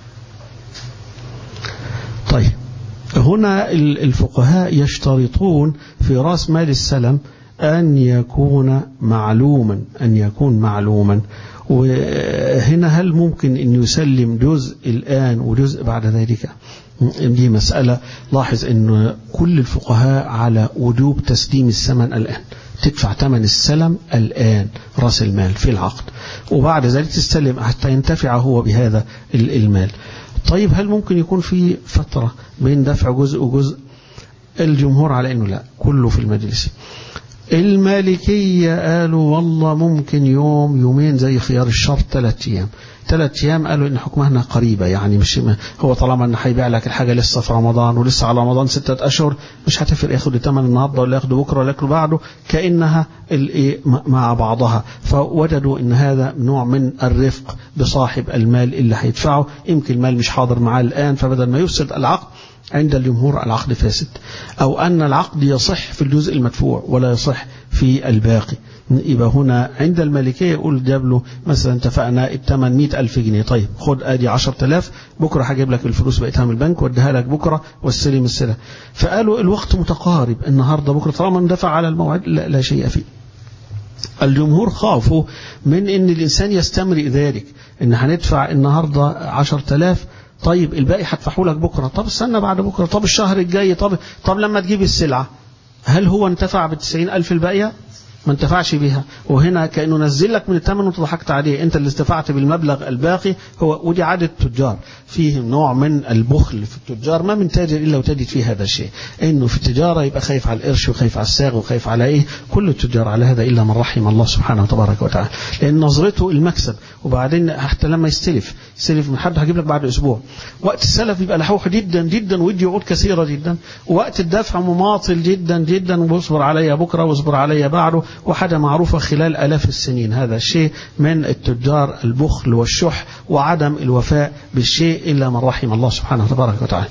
طيب هنا الفقهاء يشترطون في رأس مال السلم أن يكون معلوما أن يكون معلوما وهنا هل ممكن أن يسلم جزء الآن وجزء بعد ذلك دي مسألة لاحظ أن كل الفقهاء على وجوب تسليم الثمن الآن تدفع ثمن السلم الآن رأس المال في العقد وبعد ذلك تستلم حتى ينتفع هو بهذا المال طيب هل ممكن يكون في فترة بين دفع جزء وجزء الجمهور على أنه لا كله في المجلس المالكية قالوا والله ممكن يوم يومين زي خيار الشرط ثلاث أيام ثلاث أيام قالوا إن حكمها إنها قريبة يعني مش هو طالما إن هيبيع لك الحاجة لسه في رمضان ولسه على رمضان ستة أشهر مش هتفرق ياخد الثمن النهارده ولا ياخده بكرة ولا ياخده بعده كأنها مع بعضها فوجدوا إن هذا نوع من الرفق بصاحب المال اللي هيدفعه يمكن المال مش حاضر معاه الآن فبدل ما يفسد العقد عند الجمهور العقد فاسد أو أن العقد يصح في الجزء المدفوع ولا يصح في الباقي يبقى هنا عند المالكية يقول جاب له مثلا اتفقنا الثمن 100000 جنيه طيب خد ادي 10000 بكرة هجيب لك الفلوس بقيتها من البنك واديها لك بكرة واستلم السلع فقالوا الوقت متقارب النهارده بكرة طالما اندفع على الموعد لا, لا شيء فيه الجمهور خافوا من ان الانسان يستمرئ ذلك ان هندفع النهارده 10000 طيب الباقي هدفعه لك بكره طب استنى بعد بكره طب الشهر الجاي طب طب لما تجيب السلعه هل هو انتفع بالتسعين ألف الباقية ما انتفعش بيها وهنا كأنه نزل لك من الثمن وانت ضحكت عليه انت اللي استفعت بالمبلغ الباقي هو ودي عادة التجار فيه نوع من البخل في التجار ما من تاجر إلا وتجد فيه هذا الشيء انه في التجارة يبقى خايف على القرش وخايف على الساغ وخايف على ايه كل التجار على هذا إلا من رحم الله سبحانه وتبارك وتعالى لأن نظرته المكسب وبعدين حتى لما يستلف يستلف من حد هجيب لك بعد أسبوع وقت السلف يبقى لحوح جدا جدا ويدي عقود كثيرة جدا وقت الدفع مماطل جدا جدا واصبر عليا بكرة واصبر عليا بعده وحاجة معروفة خلال آلاف السنين هذا الشيء من التجار البخل والشح وعدم الوفاء بالشيء إلا من رحم الله سبحانه وتبارك وتعالى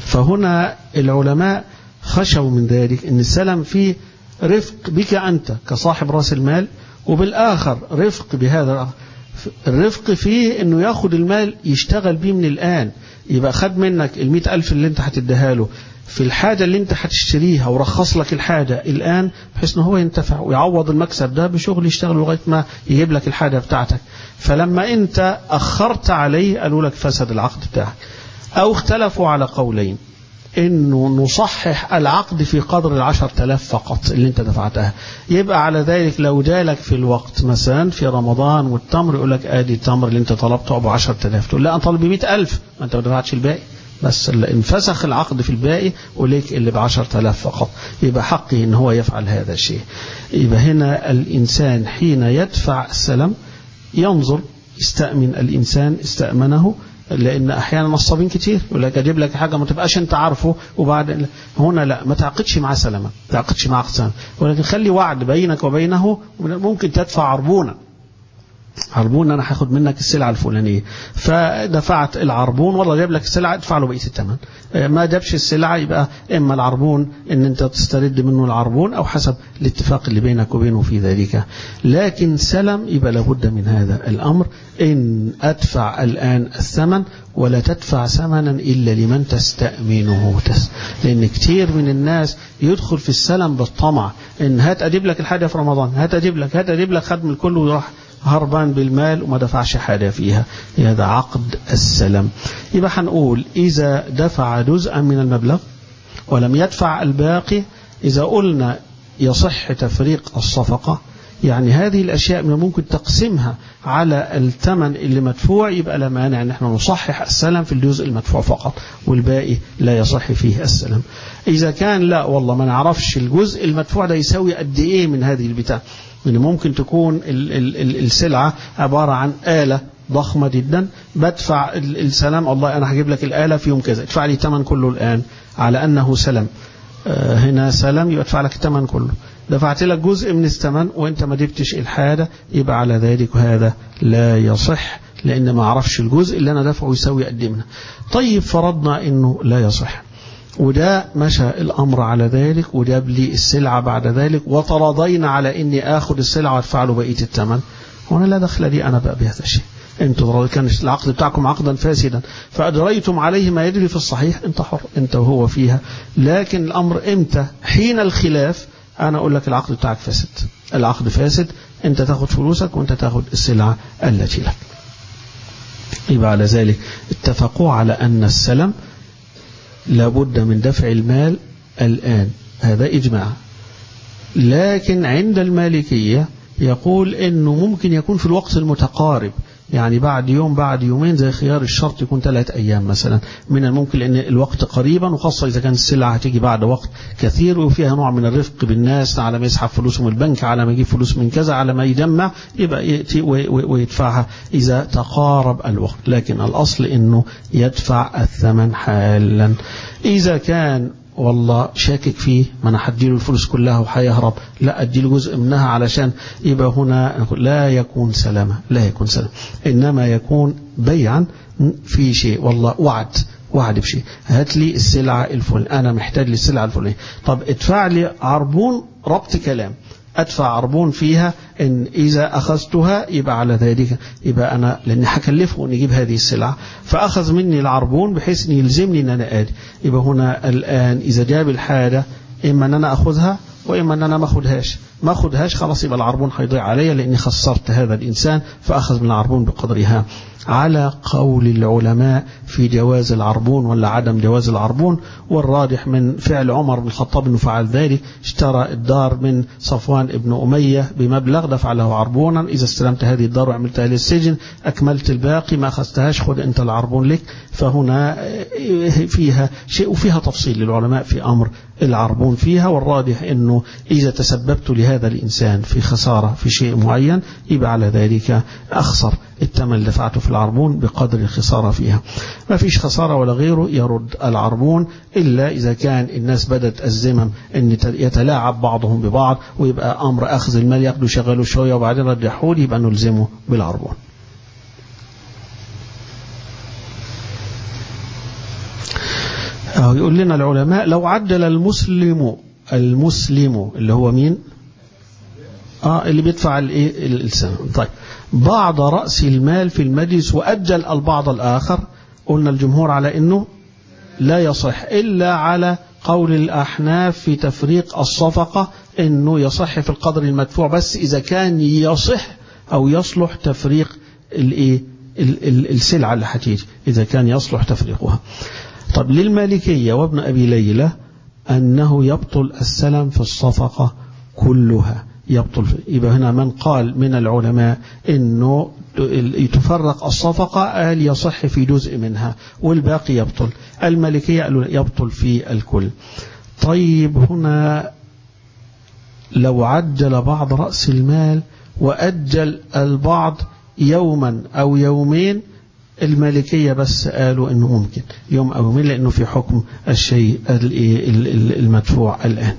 فهنا العلماء خشوا من ذلك أن السلم فيه رفق بك أنت كصاحب رأس المال وبالآخر رفق بهذا الرفق فيه أنه ياخد المال يشتغل بيه من الآن يبقى خد منك المئة ألف اللي انت هتديها له في الحاجة اللي انت هتشتريها ورخص لك الحاجة الآن بحيث ان هو ينتفع ويعوض المكسب ده بشغل يشتغل لغاية ما يجيب لك الحاجة بتاعتك فلما انت أخرت عليه قالوا لك فسد العقد بتاعك أو اختلفوا على قولين انه نصحح العقد في قدر العشر تلاف فقط اللي انت دفعتها يبقى على ذلك لو جالك في الوقت مثلا في رمضان والتمر يقول لك ادي التمر اللي انت طلبته ابو عشر تلاف تقول لا انا طالب بمئة الف ما انت ما دفعتش الباقي بس انفسخ العقد في الباقي وليك اللي بعشر تلاف فقط يبقى حقه ان هو يفعل هذا الشيء يبقى هنا الانسان حين يدفع السلم ينظر يستأمن الانسان استأمنه لان احيانا نصابين كتير يقول لك اجيب لك حاجه ما تبقاش انت عارفه وبعد هنا لا ما تعقدش معاه سلامه ما تعقدش معاه سلامه ولكن خلي وعد بينك وبينه ممكن تدفع عربونه عربون انا هاخد منك السلعه الفلانيه فدفعت العربون والله جاب لك السلعه ادفع له بقيه الثمن ما جابش السلعه يبقى اما العربون ان انت تسترد منه العربون او حسب الاتفاق اللي بينك وبينه في ذلك لكن سلم يبقى لابد من هذا الامر ان ادفع الان الثمن ولا تدفع ثمنا الا لمن تستامنه لان كتير من الناس يدخل في السلم بالطمع ان هات اجيب لك الحاجه في رمضان هات اجيب لك هات اجيب لك خدم الكل ويروح هربان بالمال وما دفعش حاجة فيها هذا عقد السلم يبقى هنقول إذا دفع جزءا من المبلغ ولم يدفع الباقي إذا قلنا يصح تفريق الصفقة يعني هذه الأشياء من ممكن تقسمها على الثمن اللي مدفوع يبقى لا مانع ان احنا نصحح السلم في الجزء المدفوع فقط والباقي لا يصح فيه السلم إذا كان لا والله ما نعرفش الجزء المدفوع ده يساوي قد إيه من هذه البتاع يعني ممكن تكون ال ال ال السلعة عبارة عن آلة ضخمة جدا بدفع السلام الله أنا هجيب لك الآلة في يوم كذا ادفع لي ثمن كله الآن على أنه سلم آه هنا سلم يبقى ادفع لك الثمن كله دفعت لك جزء من الثمن وانت ما جبتش الحاجة يبقى على ذلك هذا لا يصح لأن ما عرفش الجزء اللي أنا دفعه يساوي قد منه طيب فرضنا أنه لا يصح وده مشى الأمر على ذلك وجاب لي السلعة بعد ذلك وتراضينا على إني آخذ السلعة وأدفع له بقية الثمن وأنا لا دخل لي أنا بقى بهذا الشيء انتوا كان العقد بتاعكم عقدا فاسدا فأجريتم عليه ما يجري في الصحيح انت حر انت وهو فيها لكن الأمر امتى حين الخلاف أنا أقول لك العقد بتاعك فاسد العقد فاسد انت تاخد فلوسك وانت تاخد السلعة التي لك يبقى على ذلك اتفقوا على أن السلم لابد من دفع المال الآن هذا إجماع لكن عند المالكية يقول أنه ممكن يكون في الوقت المتقارب يعني بعد يوم بعد يومين زي خيار الشرط يكون ثلاث أيام مثلا من الممكن لأن الوقت قريبا وخاصة إذا كانت السلعة هتيجي بعد وقت كثير وفيها نوع من الرفق بالناس على ما يسحب فلوسه من البنك على ما يجيب فلوس من كذا على ما يجمع يبقى يأتي ويدفعها إذا تقارب الوقت لكن الأصل أنه يدفع الثمن حالا إذا كان والله شاكك فيه ما انا هديله الفلوس كلها وهيهرب لا اديله جزء منها علشان يبقى هنا لا يكون سلامة لا يكون سلامة انما يكون بيعا في شيء والله وعد وعد بشيء هات لي السلعة الفلانية انا محتاج للسلعة الفلانية طب ادفع لي عربون ربط كلام أدفع عربون فيها إن إذا أخذتها يبقى على ذلك يبقى أنا لأني هكلفه أن يجيب هذه السلعة فأخذ مني العربون بحيث أن يلزمني أن أنا آدي يبقى هنا الآن إذا جاب الحاجة إما أن أنا أخذها وإما أن أنا ما أخذهاش ما أخذهاش خلاص يبقى العربون هيضيع عليا لأني خسرت هذا الإنسان فأخذ من العربون بقدرها على قول العلماء في جواز العربون ولا عدم جواز العربون والراجح من فعل عمر بن الخطاب انه فعل ذلك اشترى الدار من صفوان ابن أمية بمبلغ دفع له عربونا إذا استلمت هذه الدار وعملتها للسجن أكملت الباقي ما أخذتهاش خذ أنت العربون لك فهنا فيها شيء وفيها تفصيل للعلماء في أمر العربون فيها والراجح أنه إذا تسببت لهذا الإنسان في خسارة في شيء معين يبقى على ذلك أخسر الثمن اللي دفعته في العربون بقدر الخسارة فيها ما فيش خسارة ولا غيره يرد العربون إلا إذا كان الناس بدأت الزمم أن يتلاعب بعضهم ببعض ويبقى أمر أخذ المال ياخده شغله شوية وبعدين رجحوه يبقى نلزمه بالعربون يقول لنا العلماء لو عدل المسلم المسلم اللي هو مين اه اللي بيدفع الايه السنة طيب بعض رأس المال في المجلس وأجل البعض الآخر قلنا الجمهور على أنه لا يصح إلا على قول الأحناف في تفريق الصفقة أنه يصح في القدر المدفوع بس إذا كان يصح أو يصلح تفريق الإيه السلعة اللي هتيجي إذا كان يصلح تفريقها طب للمالكية وابن أبي ليلى أنه يبطل السلم في الصفقة كلها يبطل يبقى هنا من قال من العلماء انه تفرق الصفقة قال يصح في جزء منها والباقي يبطل المالكية قالوا يبطل في الكل طيب هنا لو عجل بعض رأس المال وأجل البعض يوما أو يومين المالكية بس قالوا انه ممكن يوم أو يومين لأنه في حكم الشيء المدفوع الآن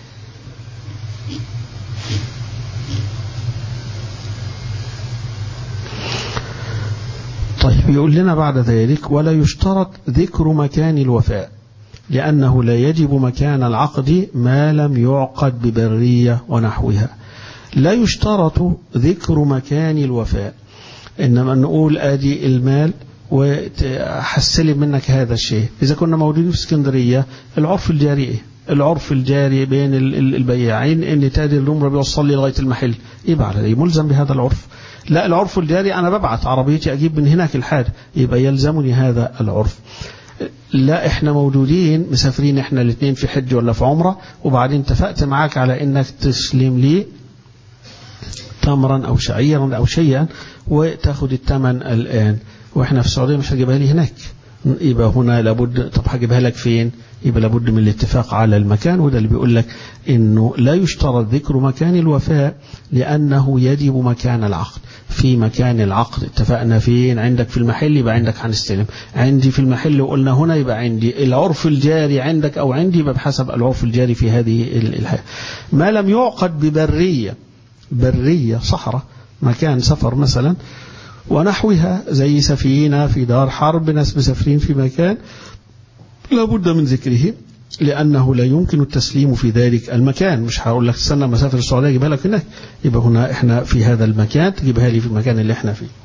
طيب يقول لنا بعد ذلك ولا يشترط ذكر مكان الوفاء لأنه لا يجب مكان العقد ما لم يعقد ببرية ونحوها لا يشترط ذكر مكان الوفاء إنما نقول آدي المال وحسلم منك هذا الشيء إذا كنا موجودين في اسكندرية العرف الجاري إيه؟ العرف الجاري بين البياعين ان تاجر الامر بيوصل لي لغايه المحل يبقى على ملزم بهذا العرف لا العرف الجاري انا ببعت عربيتي اجيب من هناك الحاجه يبقى يلزمني هذا العرف لا احنا موجودين مسافرين احنا الاثنين في حج ولا في عمره وبعدين اتفقت معاك على انك تسلم لي تمرا او شعيرا او شيئا وتاخد الثمن الان واحنا في السعوديه مش هجيبها لي هناك يبقى هنا لابد طب هجيبها لك فين يبقى لابد من الاتفاق على المكان وده اللي بيقول لك انه لا يشترط ذكر مكان الوفاء لانه يجب مكان العقد في مكان العقد اتفقنا فين عندك في المحل يبقى عندك هنستلم عندي في المحل وقلنا هنا يبقى عندي العرف الجاري عندك او عندي يبقى بحسب العرف الجاري في هذه الحياة ما لم يعقد ببرية برية صحراء مكان سفر مثلا ونحوها زي سفينة في دار حرب ناس مسافرين في مكان لابد من ذكره لأنه لا يمكن التسليم في ذلك المكان مش هقول لك استنى مسافر السعودية اجيبها لك هناك يبقى هنا احنا في هذا المكان تجيبها لي في المكان اللي احنا فيه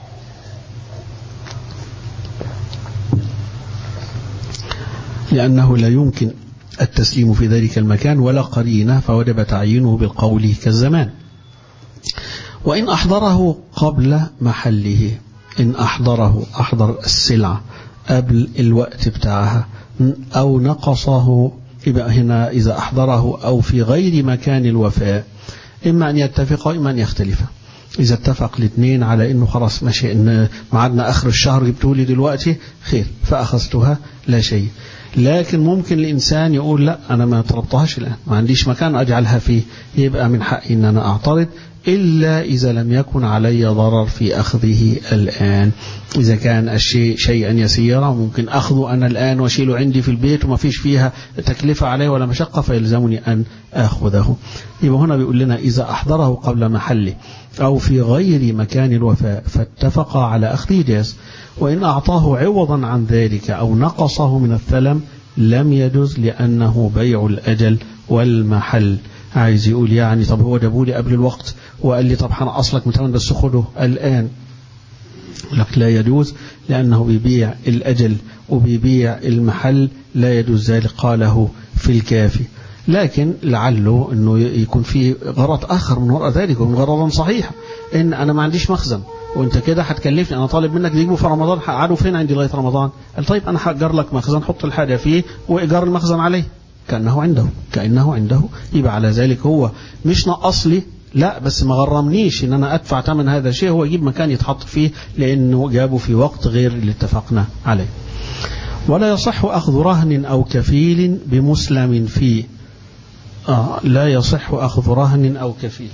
لأنه لا يمكن التسليم في ذلك المكان ولا قرينة فوجب تعيينه بالقول كالزمان وإن أحضره قبل محله إن أحضره أحضر السلعة قبل الوقت بتاعها أو نقصه يبقى هنا إذا أحضره أو في غير مكان الوفاء إما أن يتفق وإما أن يختلف إذا اتفق الاثنين على إنه خلاص ماشي إن معادنا آخر الشهر جبته لي دلوقتي خير فأخذتها لا شيء لكن ممكن الإنسان يقول لا أنا ما طلبتهاش الآن ما عنديش مكان أجعلها فيه يبقى من حقي إن أنا أعترض إلا إذا لم يكن علي ضرر في أخذه الآن إذا كان الشيء شيئا يسيرا ممكن أخذه أنا الآن وأشيله عندي في البيت وما فيش فيها تكلفة عليه ولا مشقة فيلزمني أن أخذه يبقى هنا بيقول لنا إذا أحضره قبل محله أو في غير مكان الوفاء فاتفق على أخذه جاز وإن أعطاه عوضا عن ذلك أو نقصه من الثلم لم يجز لأنه بيع الأجل والمحل عايز يقول يعني طب هو جابولي قبل الوقت وقال لي طب أنا أصلك متمن بس خده الآن لك لا يجوز لأنه بيبيع الأجل وبيبيع المحل لا يجوز ذلك قاله في الكافي لكن لعله أنه يكون في غرض آخر من وراء ذلك ومن غرضا صحيح إن أنا ما عنديش مخزن وانت كده هتكلفني انا طالب منك تجيبه في رمضان هقعده فين عندي لغايه رمضان قال طيب انا هاجر لك مخزن حط الحاجه فيه وايجار المخزن عليه كانه عنده كانه عنده يبقى على ذلك هو مش نقص لي لا بس ما غرمنيش ان انا ادفع ثمن هذا الشيء هو يجيب مكان يتحط فيه لانه جابه في وقت غير اللي اتفقنا عليه ولا يصح اخذ رهن او كفيل بمسلم فيه آه لا يصح اخذ رهن او كفيل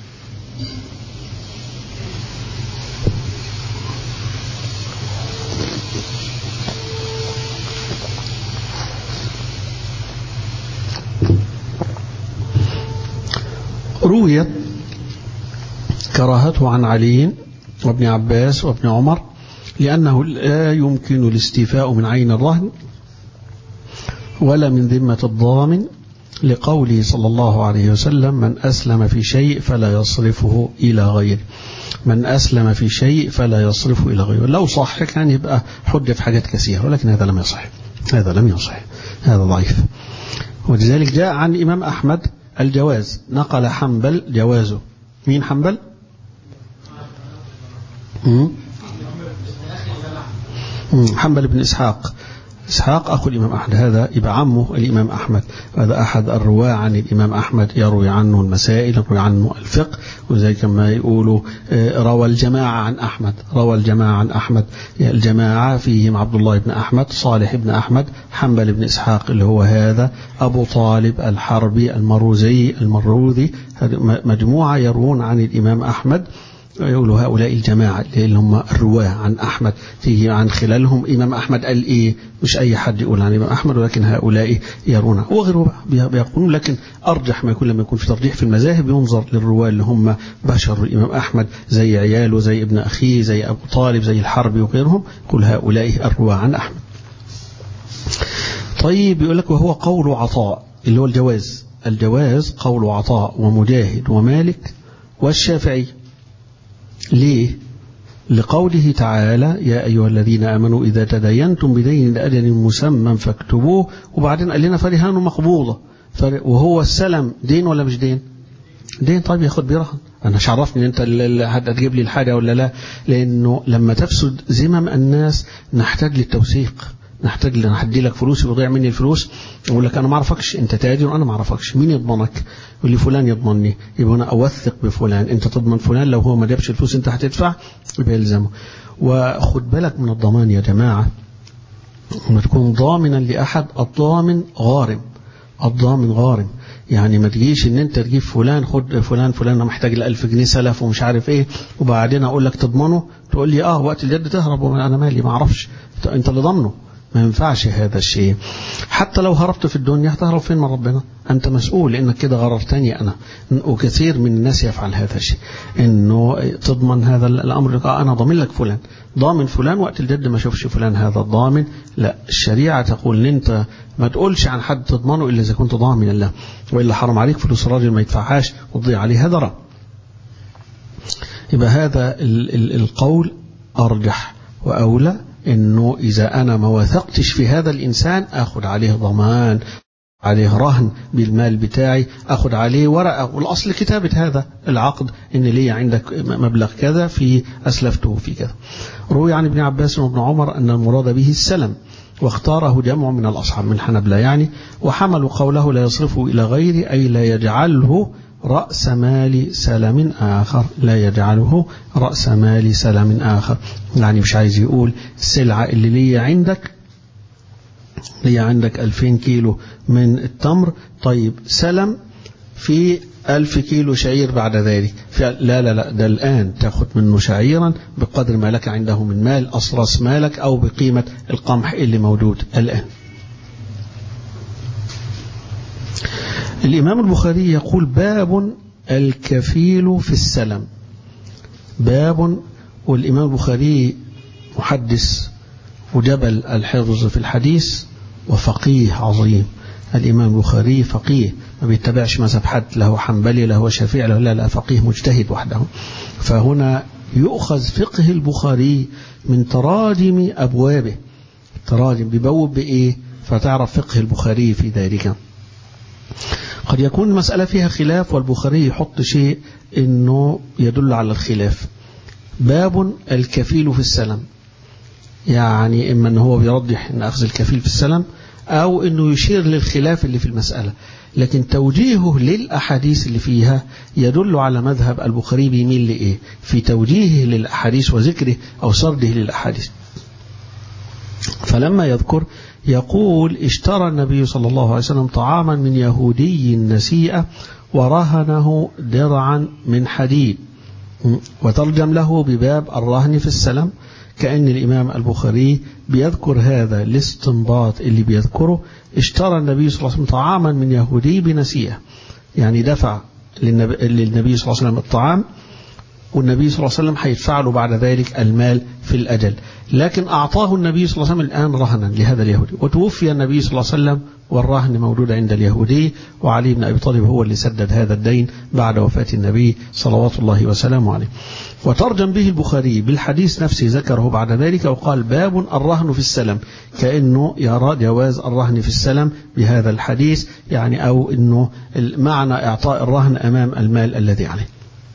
رويت كراهته عن علي وابن عباس وابن عمر لأنه لا يمكن الاستيفاء من عين الرهن ولا من ذمة الضامن لقوله صلى الله عليه وسلم من أسلم في شيء فلا يصرفه إلى غيره من أسلم في شيء فلا يصرفه إلى غيره لو صح كان يبقى حجة في حاجات كثيرة ولكن هذا لم يصح هذا لم يصح هذا ضعيف ولذلك جاء عن الإمام أحمد الجواز نقل حنبل جوازه مين حنبل حنبل بن إسحاق إسحاق أخو الإمام أحمد هذا يبقى عمه الإمام أحمد هذا أحد الرواة عن الإمام أحمد يروي عنه المسائل يروي عنه الفقه وزي كما يقولوا روى الجماعة عن أحمد روى الجماعة عن أحمد الجماعة فيهم عبد الله بن أحمد صالح بن أحمد حنبل بن إسحاق اللي هو هذا أبو طالب الحربي المروزي المروذي مجموعة يروون عن الإمام أحمد يقولوا هؤلاء الجماعة اللي هم الرواة عن أحمد تيجي عن خلالهم إمام أحمد قال إيه مش أي حد يقول عن إمام أحمد ولكن هؤلاء يرونه وغيره بيقولون لكن أرجح ما يكون لما يكون في ترجيح في المذاهب ينظر للرواة اللي هم بشر الإمام أحمد زي عياله زي ابن أخيه زي أبو طالب زي الحربي وغيرهم يقول هؤلاء الرواة عن أحمد طيب يقول لك وهو قول عطاء اللي هو الجواز الجواز قول عطاء ومجاهد ومالك والشافعي ليه لقوله تعالى يا أيها الذين آمنوا إذا تدينتم بدين لأجل مسمى فاكتبوه وبعدين قال لنا فرهان مقبوضة وهو السلم دين ولا مش دين دين طيب ياخد برهن أنا مش عرفني أنت هتجيب لي الحاجة ولا لا لأنه لما تفسد زمم الناس نحتاج للتوثيق نحتاج لنا هدي لك فلوس ويضيع مني الفلوس يقول لك انا ما اعرفكش انت تاجر وانا ما اعرفكش مين يضمنك يقول لي فلان يضمني يبقى انا اوثق بفلان انت تضمن فلان لو هو ما جابش الفلوس انت هتدفع يبقى يلزمه وخد بالك من الضمان يا جماعه لما تكون ضامنا لاحد الضامن غارم الضامن غارم يعني ما تجيش ان انت تجيب فلان خد فلان فلان انا محتاج ل 1000 جنيه سلف ومش عارف ايه وبعدين اقول لك تضمنه تقول لي اه وقت الجد تهرب وانا مالي ما اعرفش انت اللي ضامنه ما ينفعش هذا الشيء حتى لو هربت في الدنيا هتهرب فين من ربنا أنت مسؤول لأنك كده غررتني أنا وكثير من الناس يفعل هذا الشيء إنه تضمن هذا الأمر آه أنا ضامن لك فلان ضامن فلان وقت الجد ما شوفش فلان هذا الضامن لا الشريعة تقول ان انت ما تقولش عن حد تضمنه إلا إذا كنت ضامن الله وإلا حرم عليك فلوس الراجل ما يدفعهاش وتضيع عليه هدرة يبقى هذا ال ال القول أرجح وأولى انه اذا انا ما وثقتش في هذا الانسان اخذ عليه ضمان عليه رهن بالمال بتاعي اخذ عليه ورقه والاصل كتابه هذا العقد ان لي عندك مبلغ كذا في اسلفته في كذا روي عن ابن عباس وابن عمر ان المراد به السلم واختاره جمع من الاصحاب من حنبلة يعني وحملوا قوله لا يصرفه الى غيره اي لا يجعله رأس مال سلم آخر لا يجعله رأس مال سلم آخر يعني مش عايز يقول السلعة اللي ليا عندك ليا عندك 2000 كيلو من التمر طيب سلم في ألف كيلو شعير بعد ذلك لا لا لا ده الآن تأخذ منه شعيرا بقدر ما لك عنده من مال أصرس مالك أو بقيمة القمح اللي موجود الآن الإمام البخاري يقول باب الكفيل في السلم باب والإمام البخاري محدث وجبل الحفظ في الحديث وفقيه عظيم الإمام البخاري فقيه ما بيتبعش مذهب حد لا هو حنبلي لا هو شافعي لا لا فقيه مجتهد وحده فهنا يؤخذ فقه البخاري من تراجم أبوابه تراجم بيبوب بإيه فتعرف فقه البخاري في ذلك قد يكون المسألة فيها خلاف والبخاري يحط شيء انه يدل على الخلاف باب الكفيل في السلم يعني اما ان هو بيرجح ان اخذ الكفيل في السلم او انه يشير للخلاف اللي في المسألة لكن توجيهه للأحاديث اللي فيها يدل على مذهب البخاري بيميل لإيه في توجيهه للأحاديث وذكره أو سرده للأحاديث فلما يذكر يقول اشترى النبي صلى الله عليه وسلم طعاما من يهودي نسيئة ورهنه درعا من حديد وترجم له بباب الرهن في السلم كأن الإمام البخاري بيذكر هذا الاستنباط اللي بيذكره اشترى النبي صلى الله عليه وسلم طعاما من يهودي بنسيئة يعني دفع للنبي, للنبي صلى الله عليه وسلم الطعام والنبي صلى الله عليه وسلم هيدفع له بعد ذلك المال في الأجل لكن أعطاه النبي صلى الله عليه وسلم الآن رهنا لهذا اليهودي وتوفي النبي صلى الله عليه وسلم والرهن موجود عند اليهودي وعلي بن أبي طالب هو اللي سدد هذا الدين بعد وفاة النبي صلوات الله وسلامه عليه وترجم به البخاري بالحديث نفسه ذكره بعد ذلك وقال باب الرهن في السلم كأنه يرى جواز الرهن في السلم بهذا الحديث يعني أو أنه معنى إعطاء الرهن أمام المال الذي عليه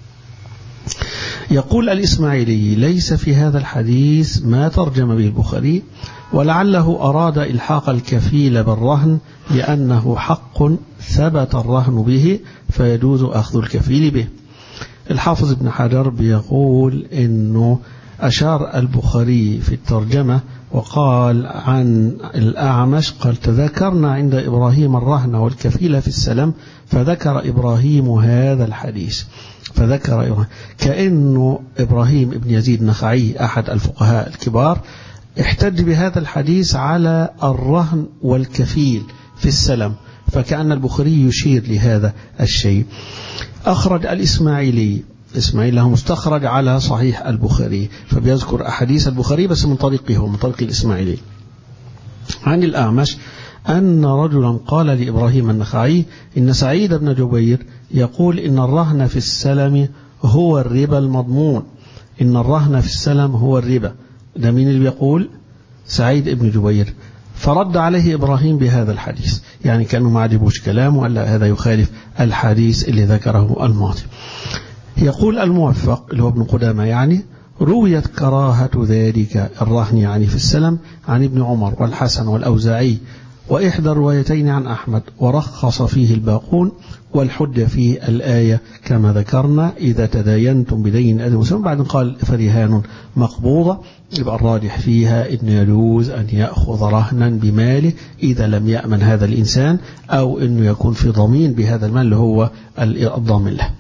يقول الإسماعيلي ليس في هذا الحديث ما ترجم به البخاري ولعله أراد إلحاق الكفيل بالرهن لأنه حق ثبت الرهن به فيجوز أخذ الكفيل به الحافظ ابن حجر بيقول أنه أشار البخاري في الترجمة وقال عن الأعمش قال تذكرنا عند إبراهيم الرهن والكفيل في السلام فذكر إبراهيم هذا الحديث فذكر إبراهيم كأنه إبراهيم ابن يزيد النخعي أحد الفقهاء الكبار احتج بهذا الحديث على الرهن والكفيل في السلم فكأن البخاري يشير لهذا الشيء أخرج الإسماعيلي إسماعيل له مستخرج على صحيح البخاري فبيذكر أحاديث البخاري بس من طريقه هو من طريق الإسماعيلي عن الأعمش أن رجلا قال لإبراهيم النخعي إن سعيد بن جبير يقول إن الرهن في السلم هو الربا المضمون إن الرهن في السلم هو الربا ده مين اللي بيقول سعيد بن جبير فرد عليه إبراهيم بهذا الحديث يعني كانوا ما عجبوش كلامه ألا هذا يخالف الحديث اللي ذكره الماضي يقول الموفق اللي هو ابن قدامة يعني رويت كراهة ذلك الرهن يعني في السلم عن ابن عمر والحسن والأوزاعي وإحدى الروايتين عن أحمد ورخص فيه الباقون والحجة فيه الآية كما ذكرنا إذا تداينتم بدين أدم مسلم بعد قال فرهان مقبوضة يبقى الراجح فيها أن يجوز أن يأخذ رهنا بماله إذا لم يأمن هذا الإنسان أو أنه يكون في ضمين بهذا المال اللي هو الضامن له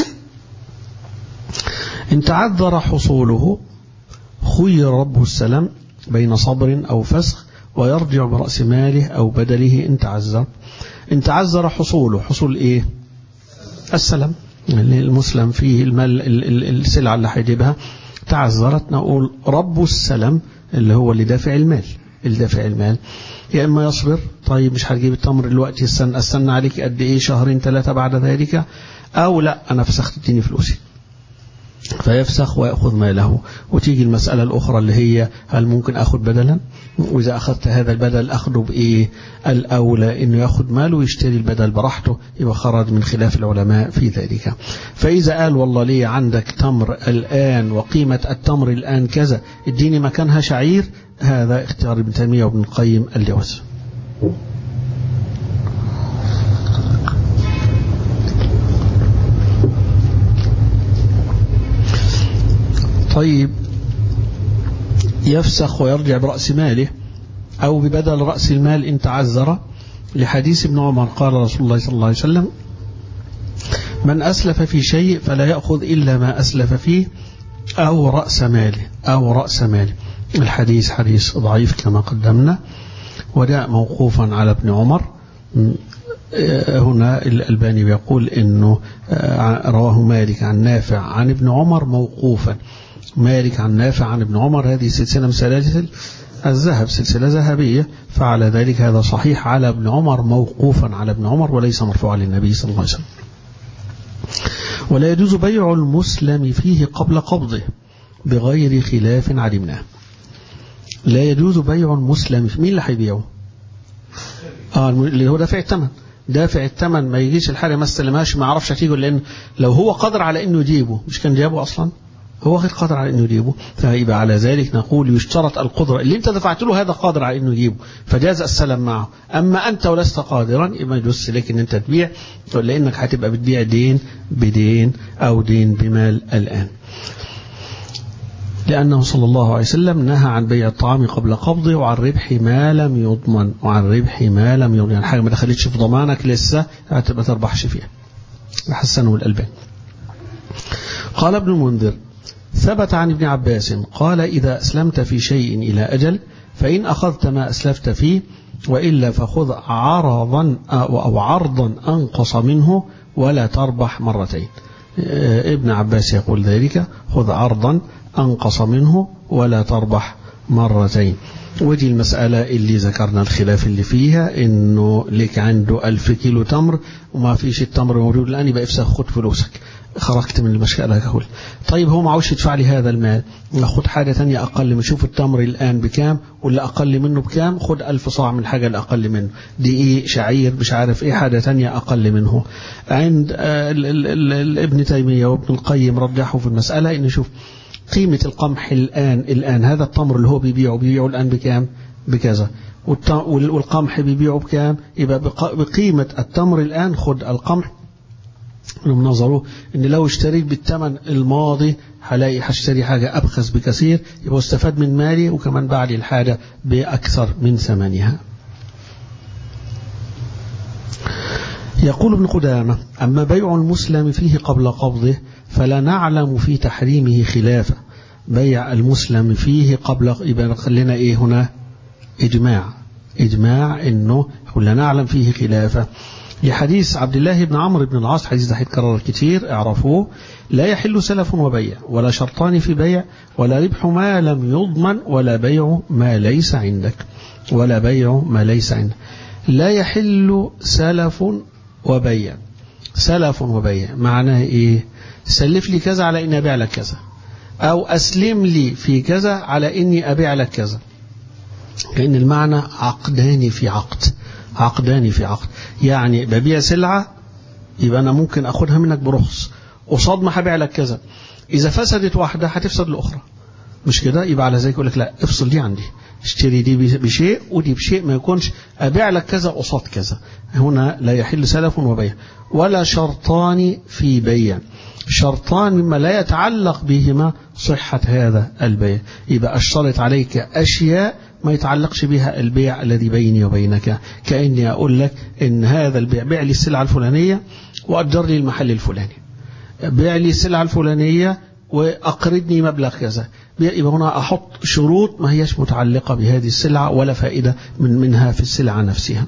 إن تعذر حصوله خير ربه السلام بين صبر أو فسخ ويرجع برأس ماله أو بدله إن تعذر إن تعذر حصوله حصول إيه السلام اللي المسلم فيه المال السلعة اللي هيجيبها تعذرت نقول رب السلام اللي هو اللي دافع المال اللي دافع المال يا إما يصبر طيب مش هتجيب التمر دلوقتي استنى استنى عليك قد إيه شهرين ثلاثة بعد ذلك أو لا أنا فسخت اديني فلوسي فيفسخ ويأخذ ماله وتيجي المسألة الأخرى اللي هي هل ممكن أخذ بدلا وإذا أخذت هذا البدل أخذه بإيه الأولى إنه يأخذ ماله ويشتري البدل براحته يبقى خرج من خلاف العلماء في ذلك فإذا قال والله لي عندك تمر الآن وقيمة التمر الآن كذا اديني مكانها شعير هذا اختيار ابن تيمية وابن القيم الجواز طيب يفسخ ويرجع برأس ماله أو ببدل رأس المال إن تعذر لحديث ابن عمر قال رسول الله صلى الله عليه وسلم من أسلف في شيء فلا يأخذ إلا ما أسلف فيه أو رأس ماله أو رأس ماله الحديث حديث ضعيف كما قدمنا وجاء موقوفا على ابن عمر هنا الألباني يقول أنه رواه مالك عن نافع عن ابن عمر موقوفا مالك عن نافع عن ابن عمر هذه سلسلة من سلاسل الذهب سلسلة ذهبية فعلى ذلك هذا صحيح على ابن عمر موقوفا على ابن عمر وليس مرفوعا للنبي صلى الله عليه وسلم ولا يجوز بيع المسلم فيه قبل قبضه بغير خلاف علمناه لا يجوز بيع المسلم مين اللي هيبيعه اه اللي هو دافع الثمن دافع الثمن ما يجيش الحاجه ما استلمهاش ما يعرفش هتيجي لان لو هو قادر على انه يجيبه مش كان جابه اصلا هو غير قادر على انه يجيبه فيبقى على ذلك نقول يشترط القدره اللي انت دفعت له هذا قادر على انه يجيبه فجاز السلام معه اما انت ولست قادرا يبقى يجوز لك ان انت تبيع لانك هتبقى بتبيع دين بدين او دين بمال الان لأنه صلى الله عليه وسلم نهى عن بيع الطعام قبل قبضه وعن ربح ما لم يضمن وعن ربح ما لم يضمن يعني حاجة ما دخلتش في ضمانك لسه هتبقى تربحش فيها حسنه الألبان قال ابن المنذر ثبت عن ابن عباس قال إذا أسلمت في شيء إلى أجل فإن أخذت ما أسلفت فيه وإلا فخذ عرضا أو عرضا أنقص منه ولا تربح مرتين ابن عباس يقول ذلك خذ عرضا أنقص منه ولا تربح مرتين ودي المسألة اللي ذكرنا الخلاف اللي فيها انه لك عنده ألف كيلو تمر وما فيش التمر موجود الآن يبقى افسخ خد فلوسك خرجت من المشكلة كهول طيب هو معوش يدفع لي هذا المال خد حاجة تانية أقل من شوف التمر الآن بكام ولا أقل منه بكام خد ألف صاع من الحاجة الأقل منه دي إيه شعير مش عارف إيه حاجة تانية أقل منه عند ال ال ال ال ابن تيمية وابن القيم رجحوا في المسألة إن شوف قيمة القمح الآن الآن هذا التمر اللي هو بيبيعه بيبيعه الآن بكام بكذا والقمح بيبيعه بكام يبقى بقيمة التمر الآن خد القمح لهم نظروا ان لو اشتريت بالثمن الماضي هلاقي هشتري حاجة أبخس بكثير يبقى استفاد من مالي وكمان باع لي الحاجة بأكثر من ثمنها يقول ابن قدامة أما بيع المسلم فيه قبل قبضه فلا نعلم في تحريمه خلافه بيع المسلم فيه قبل يبقى خلينا إيه هنا إجماع إجماع إنه لا نعلم فيه خلافه لحديث عبد الله بن عمرو بن العاص حديث ده هيتكرر كتير اعرفوه لا يحل سلف وبيع ولا شرطان في بيع ولا ربح ما لم يضمن ولا بيع ما ليس عندك ولا بيع ما ليس عندك لا يحل سلف وبيع سلف وبيع معناه ايه سلف لي كذا على اني ابيع لك كذا او اسلم لي في كذا على اني ابيع لك كذا كأن المعنى عقدان في عقد عقدان في عقد يعني ببيع سلعة يبقى أنا ممكن أخدها منك برخص قصاد ما هبيع لك كذا إذا فسدت واحدة هتفسد الأخرى مش كده يبقى على ذلك يقول لك لا افصل دي عندي اشتري دي بشيء ودي بشيء ما يكونش أبيع لك كذا قصاد كذا هنا لا يحل سلف وبيع ولا شرطان في بيع شرطان مما لا يتعلق بهما صحة هذا البيع يبقى اشترط عليك أشياء ما يتعلقش بها البيع الذي بيني وبينك كأني أقول لك إن هذا البيع بيع لي السلعة الفلانية وأجر لي المحل الفلاني بيع لي السلعة الفلانية وأقرضني مبلغ كذا يبقى هنا أحط شروط ما هيش متعلقة بهذه السلعة ولا فائدة من منها في السلعة نفسها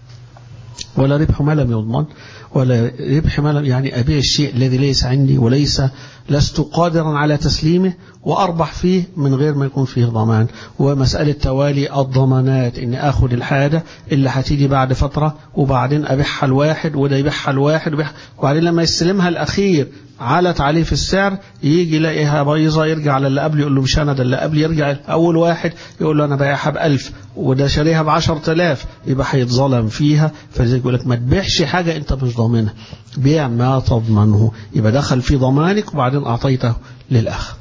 ولا ربح ما لم يضمن ولا ربح ما لم يعني أبيع الشيء الذي ليس عندي وليس لست قادرا على تسليمه وأربح فيه من غير ما يكون فيه ضمان ومسألة توالي الضمانات إني أخذ الحاجة اللي هتيجي بعد فترة وبعدين أبيعها الواحد وده يبيعها الواحد وبعدين لما يستلمها الأخير علت عليه في السعر يجي يلاقيها بايظة يرجع على اللي قبله يقول له مش أنا ده اللي قبلي يرجع أول واحد يقول له أنا بايعها بألف وده شاريها بعشر تلاف يبقى هيتظلم فيها فلذلك يقول لك ما تبيعش حاجة أنت مش ضامنها بيع ما تضمنه يبقى دخل في ضمانك وبعدين أعطيته للآخر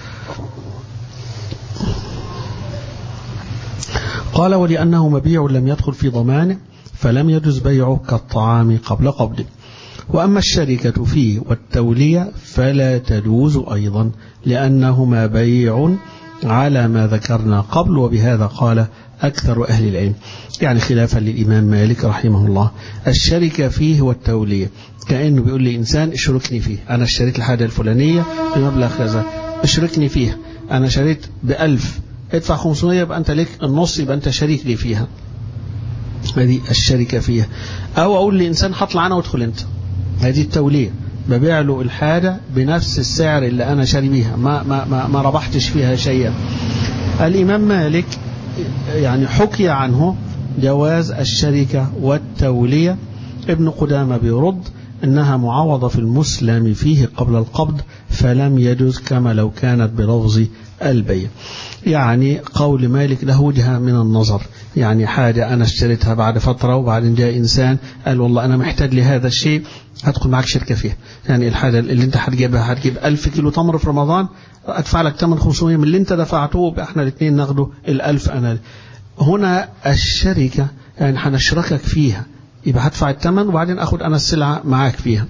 قال ولأنه مبيع لم يدخل في ضمانه فلم يجوز بيعه كالطعام قبل قبضه وأما الشركة فيه والتولية فلا تجوز أيضا لأنهما بيع على ما ذكرنا قبل وبهذا قال أكثر أهل العلم يعني خلافا للإمام مالك رحمه الله الشركة فيه والتولية كأنه بيقول لي إنسان اشركني فيه أنا اشتريت الحاجة الفلانية بمبلغ كذا اشركني فيها أنا شريت بألف ادفع 500 يبقى أنت لك النص يبقى أنت شريك لي فيها هذه الشركة فيها أو أقول لإنسان هطلع أنا وادخل أنت هذه التولية ببيع له الحاجة بنفس السعر اللي أنا شاري بيها ما, ما, ما, ما ربحتش فيها شيئا الإمام مالك يعني حكي عنه جواز الشركة والتولية ابن قدامة بيرد إنها معوضة في المسلم فيه قبل القبض فلم يجوز كما لو كانت بلفظ البيع يعني قول مالك له وجهة من النظر يعني حاجة أنا اشتريتها بعد فترة وبعدين جاء إنسان قال والله أنا محتاج لهذا الشيء هدخل معك شركة فيها يعني الحاجة اللي انت هتجيبها هتجيب 1000 كيلو تمر في رمضان أدفع لك 8 500 من اللي انت دفعته احنا الاثنين ناخده الألف أنا هنا الشركة يعني هنشركك فيها يبقى هدفع الثمن وبعدين أخذ أنا السلعة معاك فيها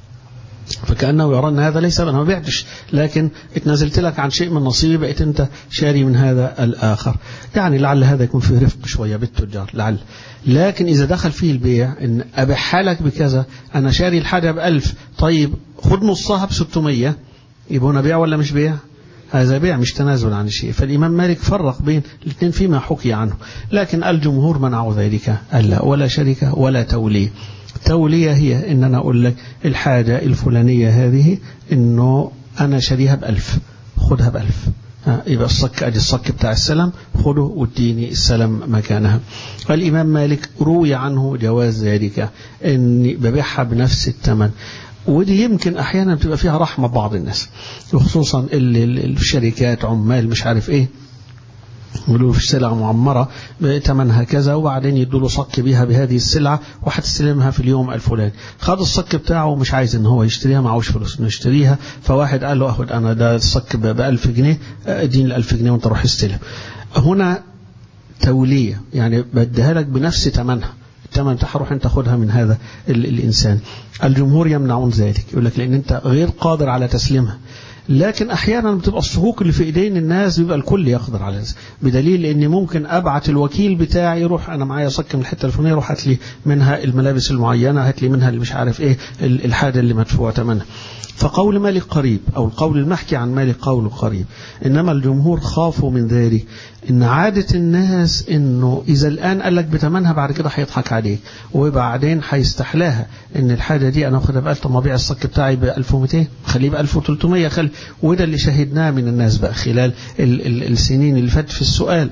فكأنه يرى أن هذا ليس أنا ما بعتش لكن اتنازلت لك عن شيء من نصيبي بقيت أنت شاري من هذا الآخر يعني لعل هذا يكون فيه رفق شوية بالتجار لعل لكن إذا دخل فيه البيع إن أبيعها لك بكذا أنا شاري الحاجة بألف طيب خد نصها ب 600 يبقى هنا بيع ولا مش بيع هذا بيع مش تنازل عن شيء فالإمام مالك فرق بين الاثنين فيما حكي عنه لكن الجمهور منعوا ذلك ألا ولا شركة ولا توليه التولية هي إن أنا أقول لك الحاجة الفلانية هذه إنه أنا شاريها بألف خدها بألف يبقى الصك أدي الصك بتاع السلم خده واديني السلم مكانها الإمام مالك روي عنه جواز ذلك إني ببيعها بنفس الثمن ودي يمكن احيانا بتبقى فيها رحمه بعض الناس وخصوصا الشركات عمال مش عارف ايه يقولوا في السلعة معمرة ثمنها كذا وبعدين يدوا له صك بيها بهذه السلعة وهتستلمها في اليوم الفلاني خد الصك بتاعه ومش عايز ان هو يشتريها معهوش فلوس انه يشتريها فواحد قال له اخد انا ده الصك ب 1000 جنيه اديني ال 1000 جنيه وانت روح استلم هنا تولية يعني بديها لك بنفس ثمنها الثمن بتاعها روح انت خدها من هذا الانسان الجمهور يمنعون ذلك يقول لك لان انت غير قادر على تسليمها لكن احيانا بتبقى الصكوك اللي في ايدين الناس بيبقى الكل يقدر على ذلك بدليل ان ممكن ابعت الوكيل بتاعي يروح انا معايا صك من الحته الفلانيه روح هات لي منها الملابس المعينه هات لي منها اللي مش عارف ايه الحاجه اللي مدفوع ثمنها فقول مالك قريب أو القول المحكي عن مالك قول قريب إنما الجمهور خافوا من ذلك إن عادة الناس إنه إذا الآن قال لك بتمنها بعد كده هيضحك عليك وبعدين هيستحلاها إن الحاجة دي أنا واخدها ب 1000 طب ما أبيع الصك بتاعي ب 1200 خليه ب 1300 خلي وده اللي شاهدناه من الناس بقى خلال ال ال السنين اللي فاتت في السؤال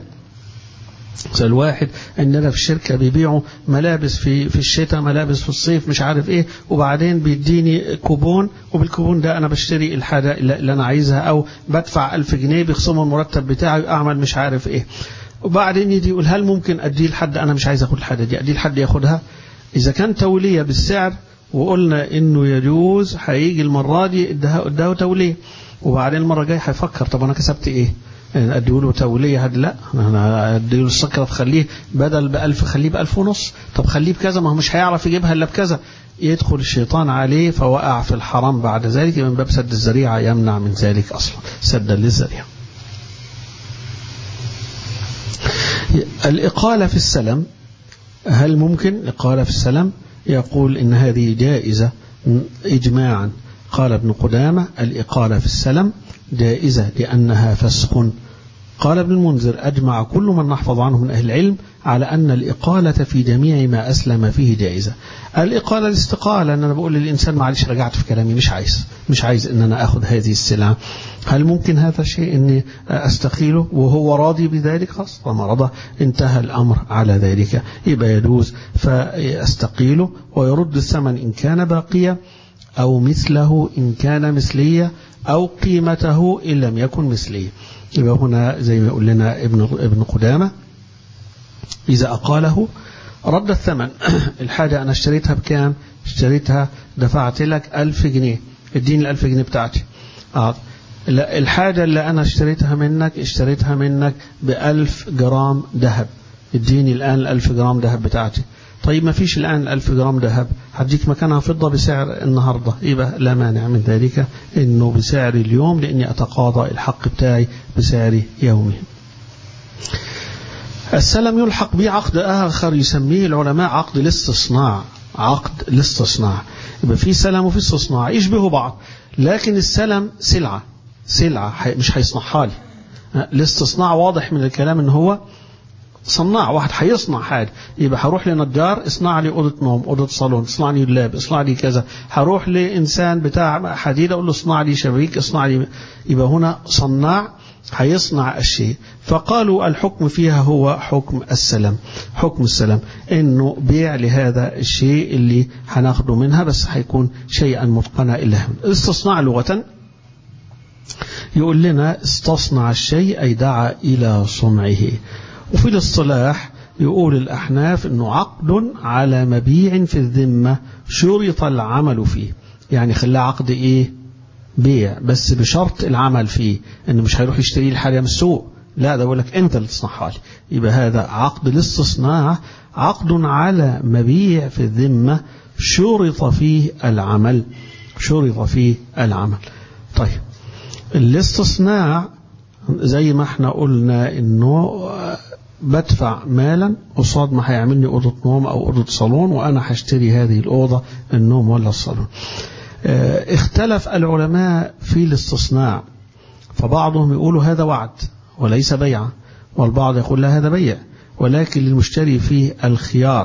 الواحد عندنا في الشركة بيبيعوا ملابس في في الشتاء ملابس في الصيف مش عارف ايه وبعدين بيديني كوبون وبالكوبون ده انا بشتري الحاجة اللي انا عايزها او بدفع ألف جنيه بيخصموا المرتب بتاعي اعمل مش عارف ايه وبعدين يجي يقول هل ممكن اديه لحد انا مش عايز اخد الحاجة دي اديه لحد ياخدها اذا كان تولية بالسعر وقلنا انه يجوز هيجي المرة دي اداه تولية وبعدين المرة الجاية هيفكر طب انا كسبت ايه اديه له توليه هاد لا انا اديه له السكره تخليه بدل ب 1000 خليه ب 1000 ونص طب خليه بكذا ما هو مش هيعرف يجيبها الا بكذا يدخل الشيطان عليه فوقع في الحرام بعد ذلك من باب سد الذريعه يمنع من ذلك اصلا سدا للذريعه الإقالة في السلم هل ممكن الإقالة في السلم يقول إن هذه جائزة إجماعا قال ابن قدامة الإقالة في السلم جائزة لأنها فسخ قال ابن المنذر أجمع كل من نحفظ عنه من أهل العلم على أن الإقالة في جميع ما أسلم فيه جائزة الإقالة الاستقالة أن أنا بقول للإنسان معلش رجعت في كلامي مش عايز مش عايز أن أنا أخذ هذه السلعة هل ممكن هذا الشيء أني أستقيله وهو راضي بذلك خلاص طالما رضى انتهى الأمر على ذلك يبقى يجوز فأستقيله ويرد الثمن إن كان باقيا أو مثله إن كان مثلية أو قيمته إن لم يكن مثلية يبقى هنا زي ما يقول لنا ابن ابن قدامة إذا أقاله رد الثمن الحاجة أنا اشتريتها بكام اشتريتها دفعت لك ألف جنيه اديني الألف جنيه بتاعتي آه. الحاجة اللي أنا اشتريتها منك اشتريتها منك بألف جرام ذهب اديني الآن الألف جرام ذهب بتاعتي طيب ما فيش الآن ألف جرام ذهب هديك مكانها فضة بسعر النهاردة يبقى لا مانع من ذلك إنه بسعر اليوم لأني أتقاضى الحق بتاعي بسعر يومي السلم يلحق به عقد آخر يسميه العلماء عقد الاستصناع عقد الاستصناع يبقى في سلم وفي استصناع يشبهوا بعض لكن السلم سلعة سلعة مش هيصنعها لي الاستصناع واضح من الكلام ان هو صناع واحد هيصنع حاجة يبقى هروح لنجار اصنع لي أوضة نوم أوضة صالون اصنع لي دولاب اصنع لي كذا هروح لإنسان بتاع حديد أقول له اصنع لي شبابيك اصنع لي يبقى هنا صناع هيصنع الشيء فقالوا الحكم فيها هو حكم السلام حكم السلام انه بيع لهذا الشيء اللي هناخده منها بس هيكون شيئا متقنا إلا استصناع لغة يقول لنا استصنع الشيء أي دعا إلى صنعه وفي الاصطلاح يقول الأحناف أنه عقد على مبيع في الذمة شرط العمل فيه يعني خلاه عقد إيه بيع بس بشرط العمل فيه انه مش هيروح يشتري الحاجه من السوق لا ده بقول لك انت اللي تصنعها لي يبقى هذا عقد الاستصناع عقد على مبيع في الذمه شرط فيه العمل شرط فيه العمل طيب الاستصناع زي ما احنا قلنا انه بدفع مالا قصاد ما هيعمل لي اوضه نوم او اوضه صالون وانا هشتري هذه الاوضه النوم ولا الصالون اختلف العلماء في الاستصناع فبعضهم يقولوا هذا وعد وليس بيعا والبعض يقول لا هذا بيع ولكن للمشتري فيه الخيار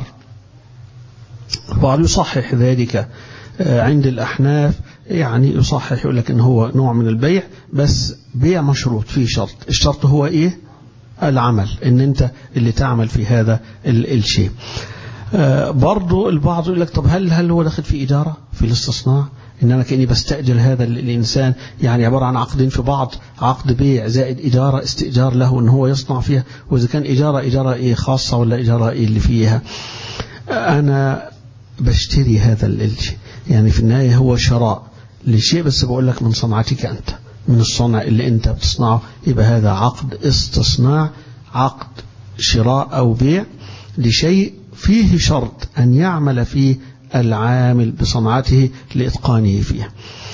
البعض يصحح ذلك عند الأحناف يعني يصحح يقول لك إن هو نوع من البيع بس بيع مشروط فيه شرط الشرط هو إيه العمل إن أنت اللي تعمل في هذا الشيء برضو البعض يقول لك طب هل هل هو داخل في إجارة في الاستصناع إن أنا كأني بستأجر هذا الإنسان يعني عبارة عن عقدين في بعض عقد بيع زائد إجارة استئجار له إن هو يصنع فيها وإذا كان إجارة إجارة إيه خاصة ولا إجارة إيه اللي فيها أنا بشتري هذا الشيء يعني في النهاية هو شراء لشيء بس بقول لك من صنعتك أنت من الصنع اللي أنت بتصنعه يبقى هذا عقد استصناع عقد شراء أو بيع لشيء فيه شرط أن يعمل فيه العامل بصنعته لإتقانه فيها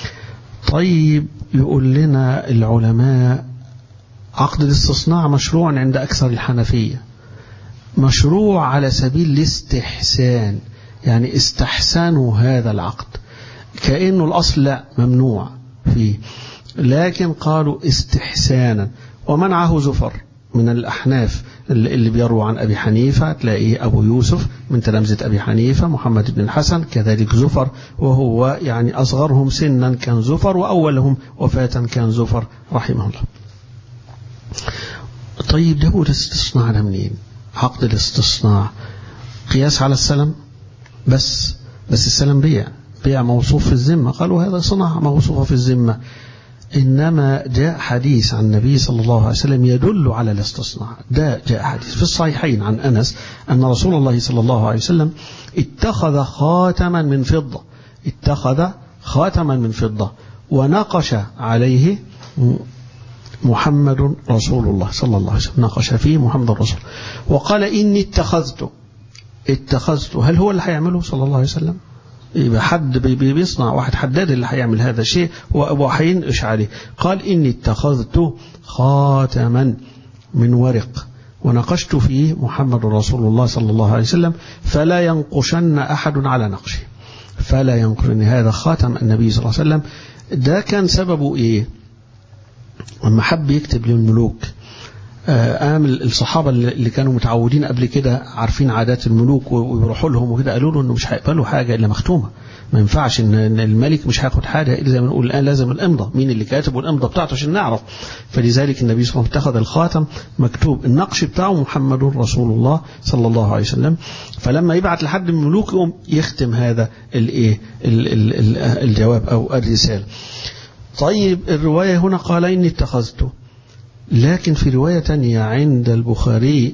طيب يقول لنا العلماء عقد الاستصناع مشروع عند أكثر الحنفية مشروع على سبيل الاستحسان يعني استحسنوا هذا العقد كأنه الأصل لا ممنوع فيه لكن قالوا استحسانا ومنعه زفر من الأحناف اللي بيروى عن أبي حنيفة تلاقيه أبو يوسف من تلامذة أبي حنيفة محمد بن الحسن كذلك زفر وهو يعني أصغرهم سنا كان زفر وأولهم وفاة كان زفر رحمه الله طيب ده هو الاستصناع ده منين عقد الاستصناع قياس على السلم بس بس السلم بيع بيع موصوف في الذمة قالوا هذا صنع موصوفة في الذمة إنما جاء حديث عن النبي صلى الله عليه وسلم يدل على الاستصناع ده جاء حديث في الصحيحين عن أنس أن رسول الله صلى الله عليه وسلم اتخذ خاتما من فضة اتخذ خاتما من فضة ونقش عليه محمد رسول الله صلى الله عليه وسلم نقش فيه محمد رسول وقال إني اتخذته اتخذت هل هو اللي هيعمله صلى الله عليه وسلم يبقى حد بيصنع واحد حداد اللي هيعمل هذا الشيء وهينقش عليه قال إني اتخذت خاتما من ورق ونقشت فيه محمد رسول الله صلى الله عليه وسلم فلا ينقشن أحد على نقشه فلا ينقشن هذا خاتم النبي صلى الله عليه وسلم ده كان سببه إيه لما حب يكتب للملوك قام الصحابة اللي كانوا متعودين قبل كده عارفين عادات الملوك ويروحوا لهم وكده قالوا له انه مش هيقبلوا حاجة الا مختومة ما ينفعش ان الملك مش هياخد حاجة الا زي ما نقول الان لازم الامضة مين اللي كاتب والامضة بتاعته عشان نعرف فلذلك النبي صلى الله عليه وسلم اتخذ الخاتم مكتوب النقش بتاعه محمد رسول الله صلى الله عليه وسلم فلما يبعت لحد من الملوك يقوم يختم هذا الايه الجواب او الرسالة طيب الرواية هنا قال إني اتخذته لكن في رواية تانية عند البخاري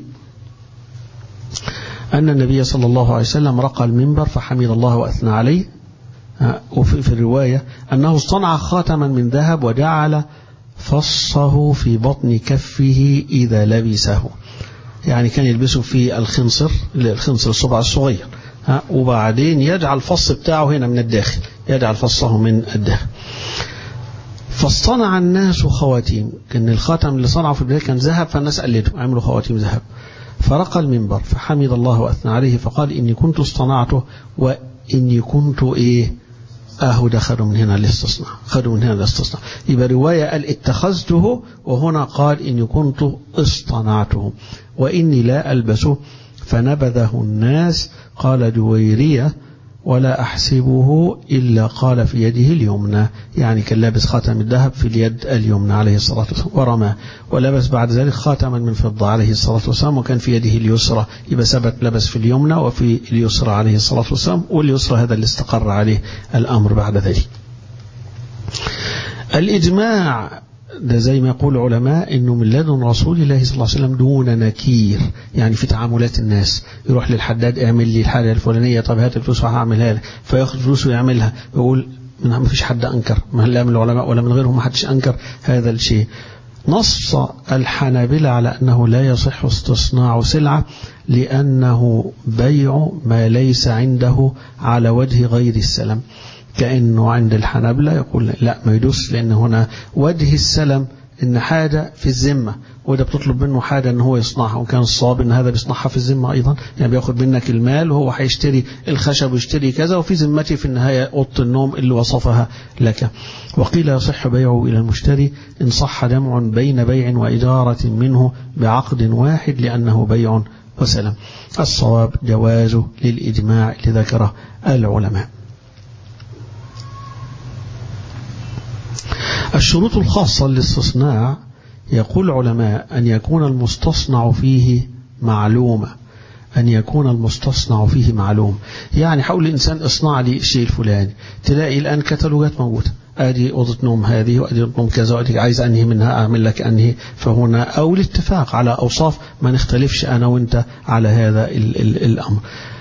أن النبي صلى الله عليه وسلم رقى المنبر فحمد الله وأثنى عليه وفي في الرواية أنه اصطنع خاتما من ذهب وجعل فصه في بطن كفه إذا لبسه يعني كان يلبسه في الخنصر الخنصر الصبع الصغير ها وبعدين يجعل الفص بتاعه هنا من الداخل يجعل فصه من الداخل فاصطنع الناس خواتيم كان الخاتم اللي صنعه في البداية كان ذهب فالناس قلدوا عملوا خواتيم ذهب فرقى المنبر فحمد الله وأثنى عليه فقال إني كنت اصطنعته وإني كنت إيه أهو ده خدوا من هنا الاستصناع خدوا من هنا الاستصناع يبقى رواية قال اتخذته وهنا قال إني كنت اصطنعته وإني لا ألبسه فنبذه الناس قال جويرية ولا أحسبه إلا قال في يده اليمنى يعني كان لابس خاتم الذهب في اليد اليمنى عليه الصلاة والسلام ورماه ولبس بعد ذلك خاتما من فضة عليه الصلاة والسلام وكان في يده اليسرى يبقى ثبت لبس في اليمنى وفي اليسرى عليه الصلاة والسلام واليسرى هذا اللي استقر عليه الأمر بعد ذلك الإجماع ده زي ما يقول العلماء انه من لدن رسول الله صلى الله عليه وسلم دون نكير يعني في تعاملات الناس يروح للحداد اعمل لي الحاجه الفلانيه طب هات الفلوس وهعملها لك فياخد فلوسه ويعملها يقول ما فيش حد انكر لا من العلماء ولا من غيرهم ما حدش انكر هذا الشيء نص الحنابلة على أنه لا يصح استصناع سلعة لأنه بيع ما ليس عنده على وجه غير السلم كأنه عند الحنابلة يقول لا ما يدوس لأن هنا وجه السلم إن حاجة في الذمة وده بتطلب منه حاجة إن هو يصنعها وكان الصواب إن هذا بيصنعها في الذمة أيضا يعني بياخد منك المال وهو هيشتري الخشب ويشتري كذا وفي ذمتي في النهاية أوضة النوم اللي وصفها لك وقيل يصح بيعه إلى المشتري إن صح جمع بين بيع وإجارة منه بعقد واحد لأنه بيع وسلم الصواب جوازه للإجماع اللي ذكره العلماء الشروط الخاصة للاستصناع يقول العلماء أن يكون المستصنع فيه معلومة أن يكون المستصنع فيه معلوم يعني حول الإنسان اصنع لي الشيء الفلاني تلاقي الآن كتالوجات موجودة ادي اوضه نوم هذه وادي اوضه نوم كذا وادي عايز انهي منها اعمل لك انهي فهنا او الاتفاق على اوصاف ما نختلفش انا وانت على هذا ال ال الامر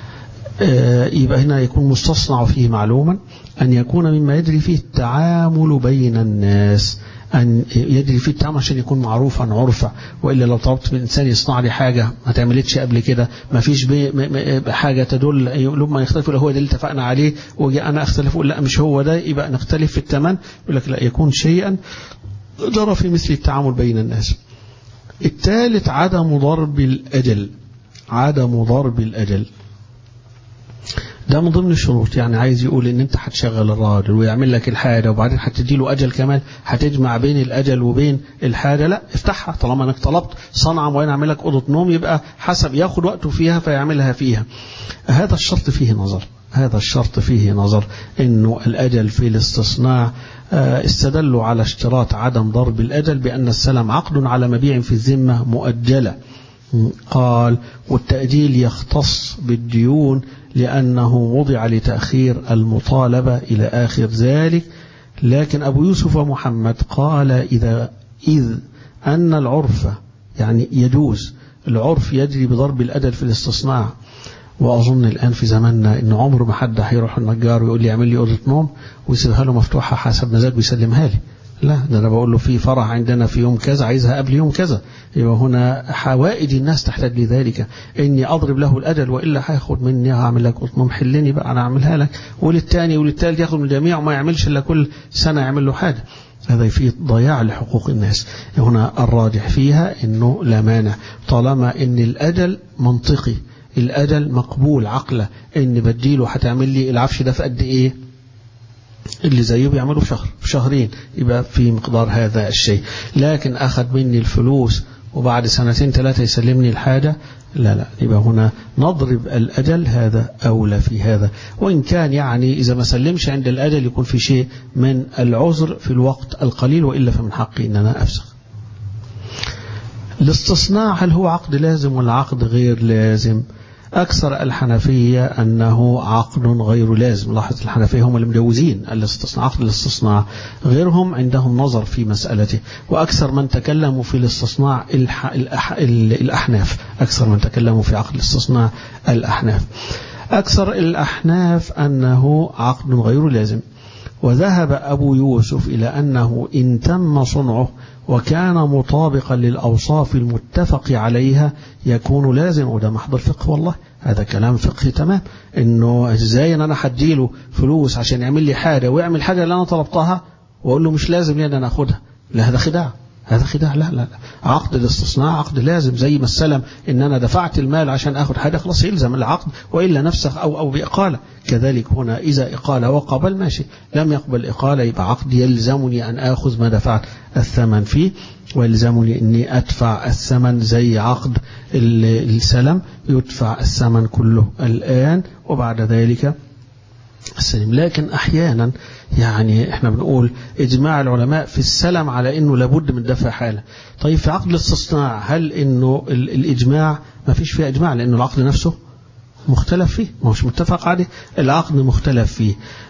يبقى هنا يكون مستصنع فيه معلوما أن يكون مما يجري فيه التعامل بين الناس أن يجري فيه التعامل عشان يكون معروفا عرفا وإلا لو طلبت من إنسان يصنع لي حاجة ما تعملتش قبل كده ما فيش بي حاجة تدل لما يختلف هو ده اللي اتفقنا عليه وجي أنا أختلف أقول لا مش هو ده يبقى نختلف في الثمن يقول لك لا يكون شيئا جرى في مثل التعامل بين الناس الثالث عدم ضرب الأجل عدم ضرب الأجل ده من ضمن الشروط يعني عايز يقول ان انت هتشغل الراجل ويعمل لك الحاجه وبعدين هتدي له اجل كمان هتجمع بين الاجل وبين الحاجه لا افتحها طالما انك طلبت صنعه معينه اعمل لك اوضه نوم يبقى حسب ياخد وقته فيها فيعملها فيها هذا الشرط فيه نظر هذا الشرط فيه نظر انه الاجل في الاستصناع استدلوا على اشتراط عدم ضرب الاجل بان السلم عقد على مبيع في الذمه مؤجله قال والتأجيل يختص بالديون لأنه وضع لتأخير المطالبة إلى آخر ذلك لكن أبو يوسف ومحمد قال إذا إذ أن العرف يعني يجوز العرف يجري بضرب الأجل في الاستصناع وأظن الآن في زماننا إن عمر ما حد هيروح النجار ويقول لي اعمل لي أوضة نوم ويسيبها له مفتوحة حسب مزاجه ويسلمها لي لا ده أنا بقول له في فرح عندنا في يوم كذا عايزها قبل يوم كذا يبقى هنا حوائج الناس تحتاج لذلك إني أضرب له الأجل وإلا هياخد مني هعمل لك قطن حلني بقى أنا أعملها لك وللتاني وللتالت ياخد من الجميع وما يعملش إلا كل سنة يعمل له حاجة هذا يفيد ضياع لحقوق الناس هنا الراجح فيها إنه لا مانع طالما إن الأجل منطقي الأجل مقبول عقله إن بديله هتعمل لي العفش ده في قد إيه اللي زيه بيعملوا في شهر في شهرين يبقى في مقدار هذا الشيء لكن أخذ مني الفلوس وبعد سنتين ثلاثة يسلمني الحاجة لا لا يبقى هنا نضرب الأجل هذا أولى في هذا وإن كان يعني إذا ما سلمش عند الأجل يكون في شيء من العذر في الوقت القليل وإلا فمن حقي أن أنا أفسخ الاستصناع هل هو عقد لازم ولا عقد غير لازم أكثر الحنفية أنه عقد غير لازم لاحظ الحنفية هم المجوزين الاستصناع عقد الاستصناع غيرهم عندهم نظر في مسألته وأكثر من تكلموا في الاستصناع الح... الأح... الأحناف أكثر من تكلموا في عقد الاستصناع الأحناف أكثر الأحناف أنه عقد غير لازم وذهب أبو يوسف إلى أنه إن تم صنعه وكان مطابقا للأوصاف المتفق عليها يكون لازم وده محض الفقه والله هذا كلام فقهي تمام انه ازاي ان انا هديله فلوس عشان يعمل لي حاجه ويعمل حاجه اللي انا طلبتها واقول له مش لازم لي ان انا اخدها لا هذا خداع هذا خداع لا لا لا عقد الاستصناع عقد لازم زي ما السلم ان انا دفعت المال عشان اخد حاجه خلاص يلزم العقد والا نفسخ او او باقاله كذلك هنا اذا اقاله وقبل ماشي لم يقبل اقاله يبقى عقد يلزمني ان اخذ ما دفعت الثمن فيه ويلزمني اني ادفع الثمن زي عقد السلم يدفع الثمن كله الان وبعد ذلك السلم لكن احيانا يعني احنا بنقول اجماع العلماء في السلم على انه لابد من دفع حاله طيب في عقد الاستصناع هل انه الاجماع ما فيش فيه اجماع لانه العقد نفسه مختلف فيه ما هوش متفق عليه العقد مختلف فيه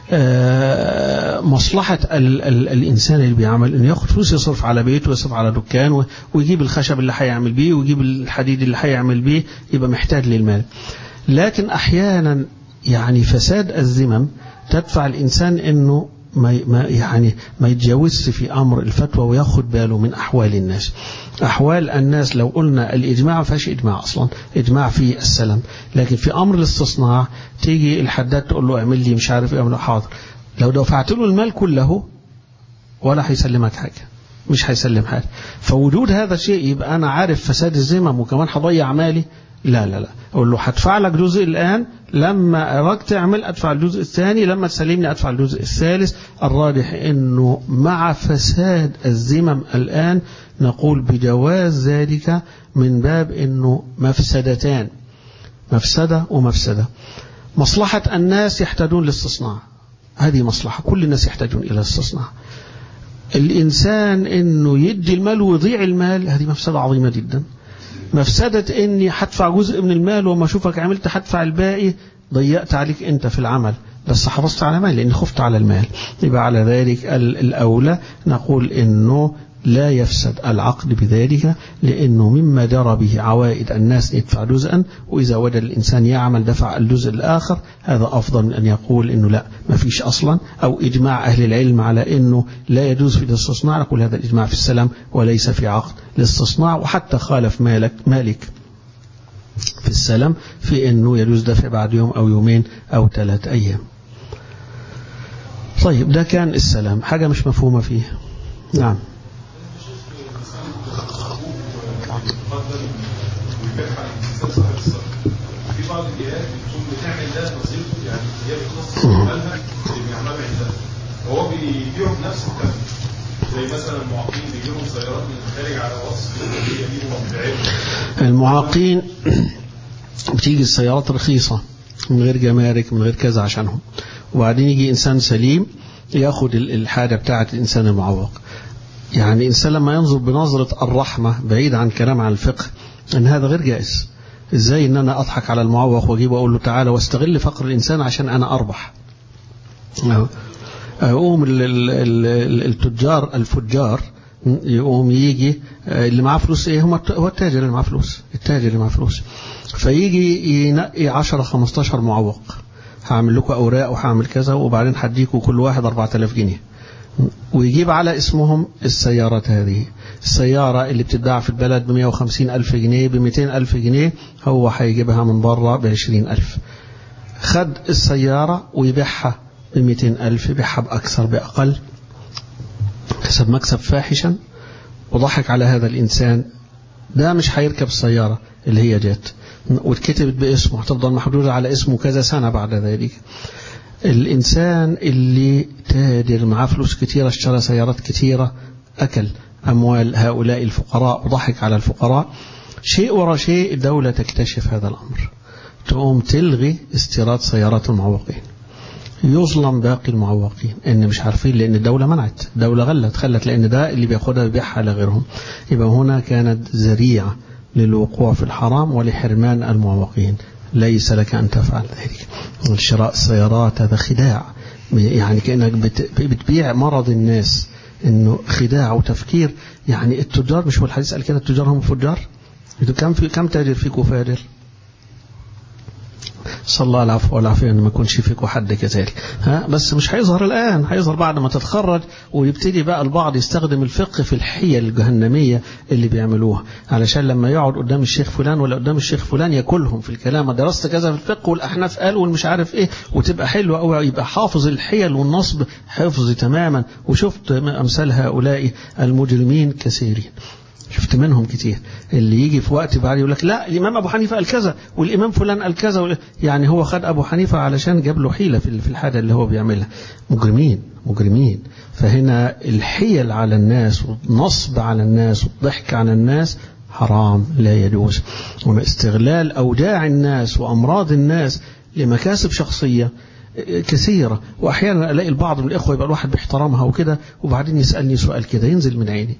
آه مصلحة ال ال الإنسان اللي بيعمل إنه ياخد فلوس يصرف على بيته ويصرف على دكان ويجيب الخشب اللي هيعمل بيه ويجيب الحديد اللي هيعمل بيه يبقى محتاج للمال لكن أحيانا يعني فساد الذمم تدفع الإنسان أنه ما ما يعني ما يتجاوزش في أمر الفتوى وياخد باله من أحوال الناس أحوال الناس لو قلنا الإجماع ما فيهاش إجماع أصلا إجماع في السلام لكن في أمر الاستصناع تيجي الحداد تقول له اعمل لي مش عارف ايه اعمل حاضر لو دفعت له المال كله ولا هيسلمك حاجة مش هيسلم حاجة فوجود هذا الشيء يبقى أنا عارف فساد الذمم وكمان هضيع مالي لا لا لا أقول له هدفع لك جزء الآن لما أردت تعمل أدفع الجزء الثاني لما تسلمني أدفع الجزء الثالث الراجح أنه مع فساد الذمم الآن نقول بجواز ذلك من باب أنه مفسدتان مفسدة ومفسدة مصلحة الناس يحتاجون للاستصناع هذه مصلحة كل الناس يحتاجون إلى الاستصناع الإنسان أنه يدي المال ويضيع المال هذه مفسدة عظيمة جدا مفسدة اني هدفع جزء من المال وما اشوفك عملت هدفع الباقي ضيقت عليك انت في العمل بس حافظت على مال لان خفت على المال يبقى على ذلك الاولى نقول انه لا يفسد العقد بذلك لأنه مما جرى به عوائد الناس يدفع جزءا وإذا وجد الإنسان يعمل دفع الجزء الآخر هذا أفضل من أن يقول أنه لا ما فيش أصلا أو إجماع أهل العلم على أنه لا يجوز في الاستصناع نقول هذا الإجماع في السلام وليس في عقد الاستصناع وحتى خالف مالك مالك في السلام في أنه يجوز دفع بعد يوم أو يومين أو ثلاث أيام طيب ده كان السلام حاجة مش مفهومة فيه نعم في بعض الجهات بتكون بتعمل ده نصيب يعني هي بتخصص مالها اللي بيعملها عندها هو بيبيعوا بنفس الثمن زي مثلا المعاقين بيجيبوا سيارات من الخارج على وصف يجيبوا مبيعات المعاقين بتيجي السيارات رخيصة من غير جمارك من غير كذا عشانهم وبعدين يجي إنسان سليم ياخد الحاجة بتاعة الإنسان المعوق يعني الإنسان لما ينظر بنظرة الرحمة بعيد عن كلام عن الفقه أن هذا غير جائز إزاي أن أنا أضحك على المعوق وأجيب وأقول له تعالى واستغل فقر الإنسان عشان أنا أربح يقوم التجار الفجار يقوم يجي اللي معاه فلوس ايه هو التاجر اللي معاه فلوس التاجر اللي معاه فلوس فيجي ينقي 10 15 معوق هعمل لكم اوراق وهعمل كذا وبعدين هديكم كل واحد 4000 جنيه ويجيب على اسمهم السيارات هذه السيارة اللي بتتباع في البلد ب 150 ألف جنيه ب 200 ألف جنيه هو هيجيبها من بره ب 20 ألف خد السيارة ويبيعها ب 200 ألف يبيعها بأكثر بأقل كسب مكسب فاحشا وضحك على هذا الإنسان ده مش هيركب السيارة اللي هي جات واتكتبت باسمه هتفضل محدودة على اسمه كذا سنة بعد ذلك الإنسان اللي تاجر معاه فلوس كتيرة اشترى سيارات كتيرة أكل أموال هؤلاء الفقراء وضحك على الفقراء شيء ورا شيء الدولة تكتشف هذا الأمر تقوم تلغي استيراد سيارات المعوقين يظلم باقي المعوقين ان مش عارفين لان الدولة منعت الدولة غلت خلت لان ده اللي بياخدها بيبيعها لغيرهم يبقى هنا كانت ذريعة للوقوع في الحرام ولحرمان المعوقين ليس لك أن تفعل ذلك شراء السيارات هذا خداع يعني كأنك بتبيع مرض الناس انه خداع وتفكير يعني التجار مش هو الحديث قال كده التجار هم فجار كم في كم تاجر فيكم فاجر صلى الله العفو والعافية أن ما يكونش فيكم حد كذلك ها بس مش هيظهر الآن هيظهر بعد ما تتخرج ويبتدي بقى البعض يستخدم الفقه في الحيل الجهنمية اللي بيعملوها علشان لما يقعد قدام الشيخ فلان ولا قدام الشيخ فلان ياكلهم في الكلام درست كذا في الفقه والأحناف قال والمش عارف إيه وتبقى حلوة أو يبقى حافظ الحيل والنصب حفظ تماما وشفت أمثال هؤلاء المجرمين كثيرين شفت منهم كتير اللي يجي في وقت بعد يقول لك لا الإمام أبو حنيفة قال كذا والإمام فلان قال كذا يعني هو خد أبو حنيفة علشان جاب له حيلة في الحاجة اللي هو بيعملها مجرمين مجرمين فهنا الحيل على الناس والنصب على الناس والضحك على الناس حرام لا يجوز واستغلال أوجاع الناس وأمراض الناس لمكاسب شخصية كثيرة وأحيانا ألاقي البعض من الإخوة يبقى الواحد باحترامها وكده وبعدين يسألني سؤال كده ينزل من عيني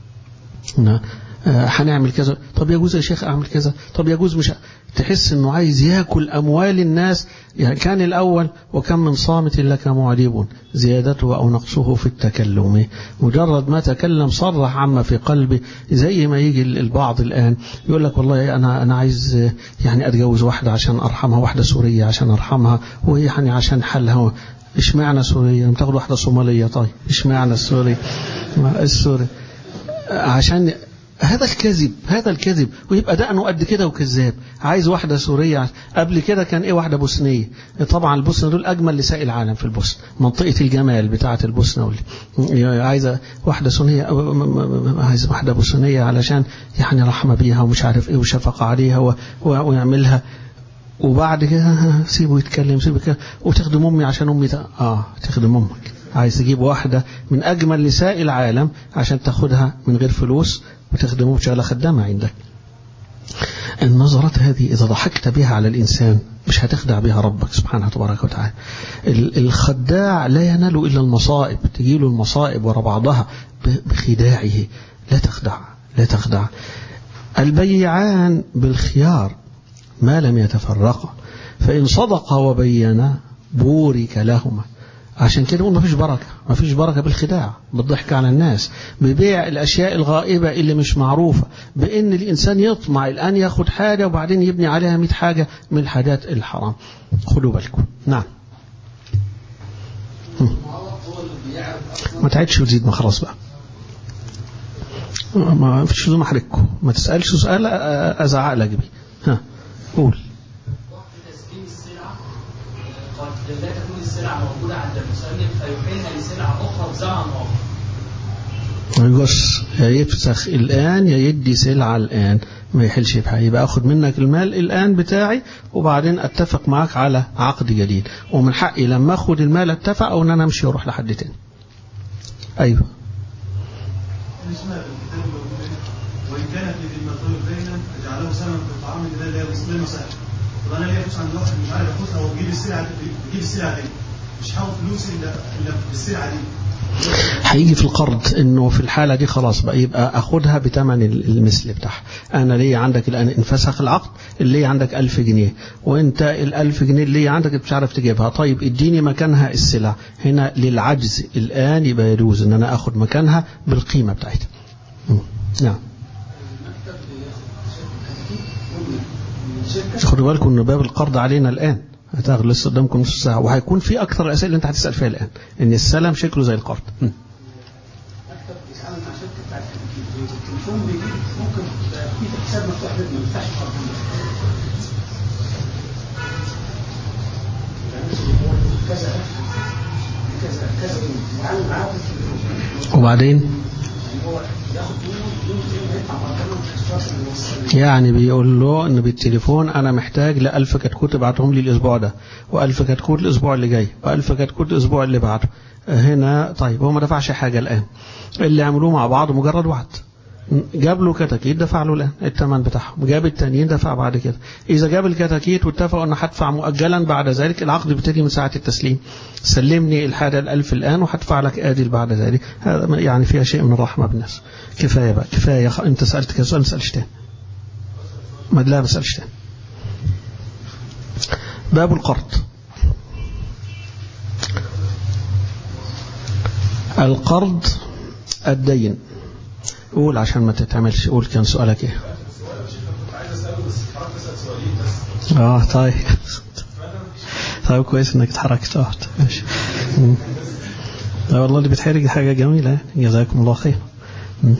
هنعمل كذا طب يجوز يا شيخ اعمل كذا طب يجوز مش تحس انه عايز ياكل اموال الناس يعني كان الاول وكم من صامت لك معجب زيادته او نقصه في التكلم مجرد ما تكلم صرح عما في قلبه زي ما يجي البعض الان يقول لك والله انا انا عايز يعني اتجوز واحده عشان ارحمها واحده سوريه عشان ارحمها ويعني عشان حلها اشمعنى سوريه بتاخد واحده صوماليه طيب اشمعنى السوري السوري عشان هذا الكذب هذا الكذب ويبقى دقنه قد كده وكذاب عايز واحدة سورية قبل كده كان ايه واحدة بوسنية طبعا البوسنة دول اجمل نساء العالم في البوسنة منطقة الجمال بتاعة البوسنة عايزة واحدة سنية عايز واحدة بوسنية علشان يعني رحمة بيها ومش عارف ايه وشفقة عليها ويعملها وبعد كده سيبه يتكلم سيبه يتكلم وتخدم امي عشان امي ده اه تخدم امك عايز تجيب واحدة من أجمل نساء العالم عشان تاخدها من غير فلوس وتخدمه بشغلة خدامة عندك النظرات هذه إذا ضحكت بها على الإنسان مش هتخدع بها ربك سبحانه تبارك وتعالى الخداع لا ينال إلا المصائب تجيله المصائب ورا بعضها بخداعه لا تخدع لا تخدع البيعان بالخيار ما لم يتفرقا فإن صدقا وبينا بورك لهما عشان كده ما فيش بركة ما فيش بركة بالخداع بالضحك على الناس ببيع الأشياء الغائبة اللي مش معروفة بأن الإنسان يطمع الآن ياخد حاجة وبعدين يبني عليها 100 حاجة من الحاجات الحرام خدوا بالكم نعم ما تعدش وتزيد ما خلاص بقى ما فيش لزوم احرجكم ما تسالش سؤال ازعق لك بيه ها قول لا تكون السلعة موجودة عند المسلم فيحيلها لسلعة أخرى بزمن آخر. يقص يا يفسخ الآن يا يدي سلعة الآن ما يحلش بحاجة يبقى أخذ منك المال الآن بتاعي وبعدين أتفق معك على عقد جديد ومن حقي لما أخذ المال أتفق أو أن أنا أمشي وأروح لحد تاني أيوه وإن كانت لذمة بينا فجعله سمن في الطعام لا لا مساحة طب انا ليا فلوس عند واحد مش عارف اخدها واجيب السلعه بجيب السلعه دي مش هاخد فلوس الا الا بالسلعه دي هيجي في القرض انه في الحاله دي خلاص بقى يبقى اخدها بثمن المثل بتاعها انا ليا عندك الان انفسخ العقد اللي عندك 1000 جنيه وانت ال1000 جنيه اللي عندك مش عارف تجيبها طيب اديني مكانها السلع هنا للعجز الان يبقى يجوز ان انا اخد مكانها بالقيمه بتاعتها نعم خدوا بالكم ان باب القرض علينا الان هتاخد لسه قدامكم نص ساعه وهيكون في اكثر الاسئله اللي انت هتسال فيها الان ان السلام شكله زي القرض م. التليفون بيجيب ممكن في حساب مفتوح ما يفتحش قرض كذا كذا كذا وعامل معاه في التليفون وبعدين يعني هو ياخد منه بدون يدفع مرتبه يعني بيقول له ان بالتليفون انا محتاج لألف كتكوت ابعتهم لي الاسبوع ده وألف كتكوت الاسبوع اللي جاي وألف كتكوت الاسبوع اللي بعده هنا طيب هو ما دفعش حاجة الآن اللي عملوه مع بعض مجرد وعد جاب له كتاكيت دفع له الآن الثمن بتاعهم جاب التانيين دفع بعد كده إذا جاب الكتاكيت واتفقوا أن هدفع مؤجلا بعد ذلك العقد بيبتدي من ساعة التسليم سلمني الحاجة الألف الآن وهدفع لك آجل بعد ذلك هذا يعني فيها شيء من الرحمة بالناس كفاية بقى كفاية خ... أنت سألت كذا سؤال ما تسألش تاني ما لا ما تسألش تاني باب القرض القرض الدين قول عشان ما تتعملش قول كان سؤالك ايه عايز اساله بس حضرتك تسال سؤالين بس اه طيب طيب كويس انك اتحركت اه ماشي مم. لا والله اللي بيتحرج حاجة جميلة جزاكم الله خير مم.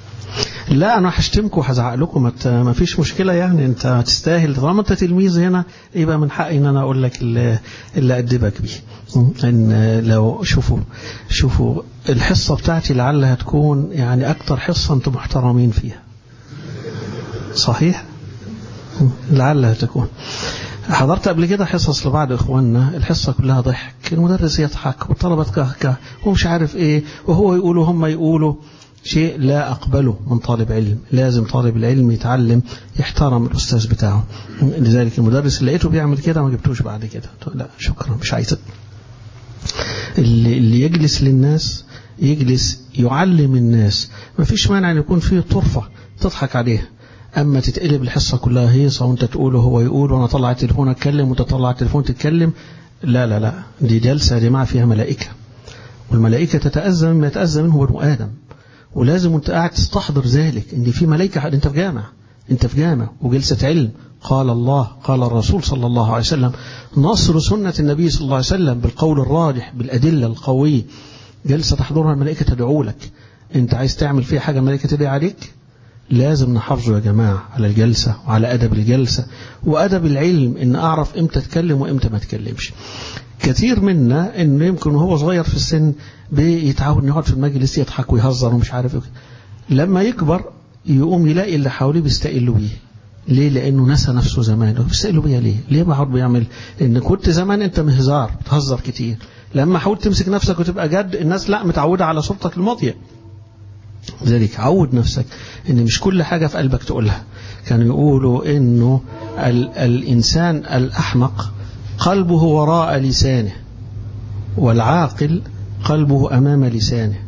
لا انا هشتمكم وهزعق لكم ما ت- ما فيش مشكله يعني انت تستاهل طالما انت تلميذ هنا يبقى من حقي ان انا اقول لك اللي, اللي ادبك بيه ان لو شوفوا شوفوا الحصه بتاعتي لعلها تكون يعني اكتر حصه انتم محترمين فيها صحيح لعلها تكون حضرت قبل كده حصص لبعض اخواننا الحصه كلها ضحك المدرس يضحك والطلبه تكهكه ومش عارف ايه وهو يقولوا هم يقولوا شيء لا أقبله من طالب علم لازم طالب العلم يتعلم يحترم الأستاذ بتاعه لذلك المدرس اللي لقيته بيعمل كده ما جبتوش بعد كده لا شكرا مش عايز اللي, اللي يجلس للناس يجلس يعلم الناس ما فيش مانع أن يكون فيه طرفة تضحك عليها أما تتقلب الحصة كلها هيصة وانت تقول وهو يقول وانا طلع التليفون اتكلم وانت طلع التليفون تتكلم لا لا لا دي جلسة يا جماعة فيها ملائكة والملائكة تتأذى مما يتأذى منه بنو آدم ولازم وانت قاعد تستحضر ذلك ان في ملائكة انت في جامع انت في جامع وجلسة علم قال الله قال الرسول صلى الله عليه وسلم نصر سنة النبي صلى الله عليه وسلم بالقول الراجح بالأدلة القوية جلسة تحضرها الملائكة تدعو لك انت عايز تعمل فيها حاجة الملائكة تدعي عليك لازم نحافظوا يا جماعة على الجلسة وعلى أدب الجلسة وأدب العلم إن أعرف إمتى أتكلم وإمتى ما أتكلمش كثير منا إنه يمكن وهو صغير في السن بيتعود إنه يقعد في المجلس يضحك ويهزر ومش عارف إيه لما يكبر يقوم يلاقي اللي حواليه بيستقلوا بيه ليه لأنه نسى نفسه زمان بيستقلوا بيا ليه ليه بقعد بيعمل إن كنت زمان أنت مهزار بتهزر كتير لما حاولت تمسك نفسك وتبقى جد الناس لا متعودة على صورتك الماضية لذلك عود نفسك ان مش كل حاجة في قلبك تقولها كانوا يقولوا انه ال الانسان الاحمق قلبه وراء لسانه والعاقل قلبه امام لسانه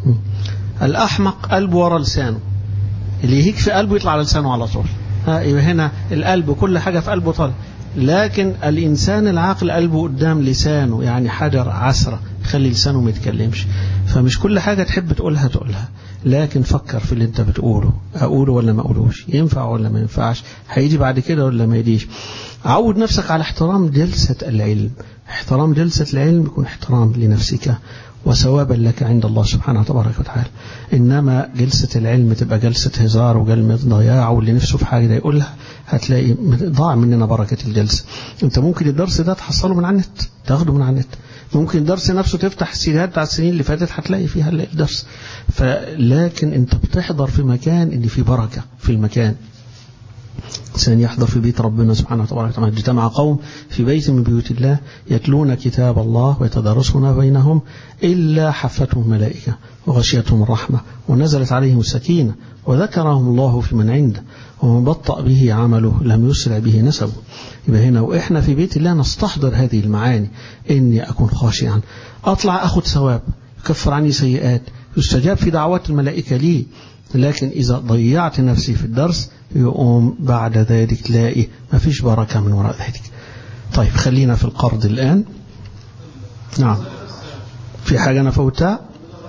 الاحمق قلبه وراء لسانه اللي يهيك في قلبه يطلع على لسانه على طول ها يبقى هنا القلب كل حاجة في قلبه طالع لكن الإنسان العاقل قلبه قدام لسانه يعني حجر عسرة يخلي لسانه ما يتكلمش فمش كل حاجة تحب تقولها تقولها لكن فكر في اللي انت بتقوله أقوله ولا ما أقولوش ينفع ولا ما ينفعش هيجي بعد كده ولا ما يجيش عود نفسك على احترام جلسة العلم احترام جلسة العلم يكون احترام لنفسك وثوابا لك عند الله سبحانه تبارك وتعالى إنما جلسة العلم تبقى جلسة هزار وجلسة ضياع واللي نفسه في حاجة يقولها هتلاقي ضاع مننا بركة الجلسة انت ممكن الدرس ده تحصله من على النت تاخده من على النت ممكن الدرس نفسه تفتح السيدات بتاع السنين اللي فاتت هتلاقي فيها الدرس فلكن انت بتحضر في مكان ان في بركة في المكان إنسان يحضر في بيت ربنا سبحانه وتعالى كما اجتمع قوم في بيت من بيوت الله يتلون كتاب الله ويتدارسون بينهم إلا حفتهم ملائكة وغشيتهم الرحمة ونزلت عليهم السكينة وذكرهم الله في من عنده ومن بطأ به عمله لم يسرع به نسبه يبقى هنا وإحنا في بيت الله نستحضر هذه المعاني إني أكون خاشعا أطلع أخذ ثواب يكفر عني سيئات يستجاب في دعوات الملائكة لي لكن إذا ضيعت نفسي في الدرس يقوم بعد ذلك تلاقي ما فيش بركة من وراء ذلك طيب خلينا في القرض الآن نعم في حاجة أنا فوتها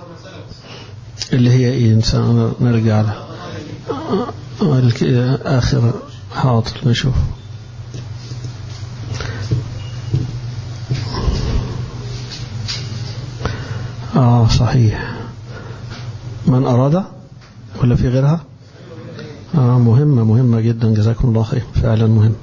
اللي هي إيه إنسان نرجع لها آخر حاضر نشوف آه صحيح من أراد ولا في غيرها آه مهمة مهمة جدا جزاكم الله خير فعلا مهم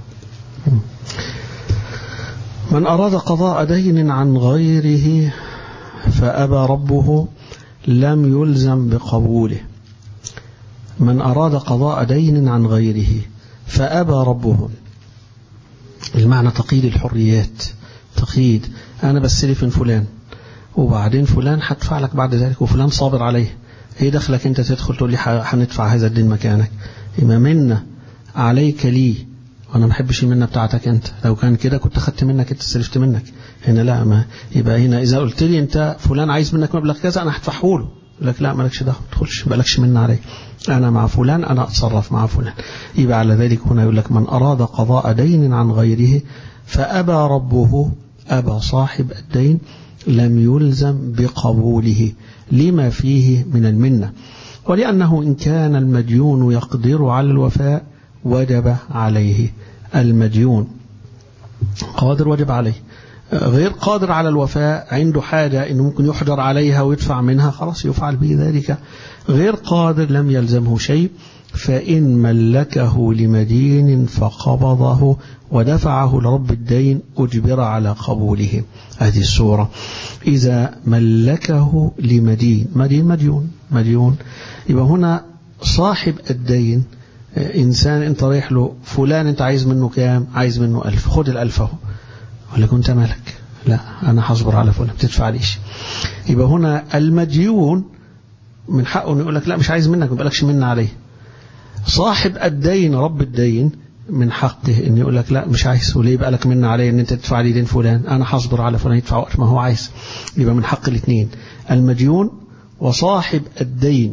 من أراد قضاء دين عن غيره فأبى ربه لم يلزم بقبوله من أراد قضاء دين عن غيره فأبى ربه المعنى تقييد الحريات تقييد أنا بستلف من فلان وبعدين فلان هدفع لك بعد ذلك وفلان صابر عليه ايه دخلك انت تدخل تقول لي هندفع هذا الدين مكانك يبقى منا عليك لي وانا ما بحبش المنه بتاعتك انت لو كان كده كنت خدت منك انت استلفت منك هنا لا ما يبقى هنا اذا قلت لي انت فلان عايز منك مبلغ كذا انا هدفعه له لك لا مالكش دعوه ما تدخلش مالكش منه علي انا مع فلان انا اتصرف مع فلان يبقى على ذلك هنا يقول لك من اراد قضاء دين عن غيره فابى ربه ابى صاحب الدين لم يلزم بقبوله لما فيه من المنة ولأنه إن كان المديون يقدر على الوفاء وجب عليه المديون قادر وجب عليه غير قادر على الوفاء عنده حاجة انه ممكن يحجر عليها ويدفع منها خلاص يفعل به ذلك غير قادر لم يلزمه شيء فإن ملكه لمدين فقبضه ودفعه لرب الدين أجبر على قبوله هذه السورة إذا ملكه لمدين مدين مديون مديون يبقى هنا صاحب الدين إنسان أنت رايح له فلان أنت عايز منه كام عايز منه ألف خد الألف أهو ولا كنت مالك لا أنا هصبر على فلان بتدفع ليش يبقى هنا المديون من حقه انه يقول لك لا مش عايز منك ما بقالكش من عليه صاحب الدين رب الدين من حقه ان يقول لك لا مش عايز وليه بقى لك من عليه ان انت تدفع لي دين فلان انا هصبر على فلان يدفع وقت ما هو عايز يبقى من حق الاثنين المديون وصاحب الدين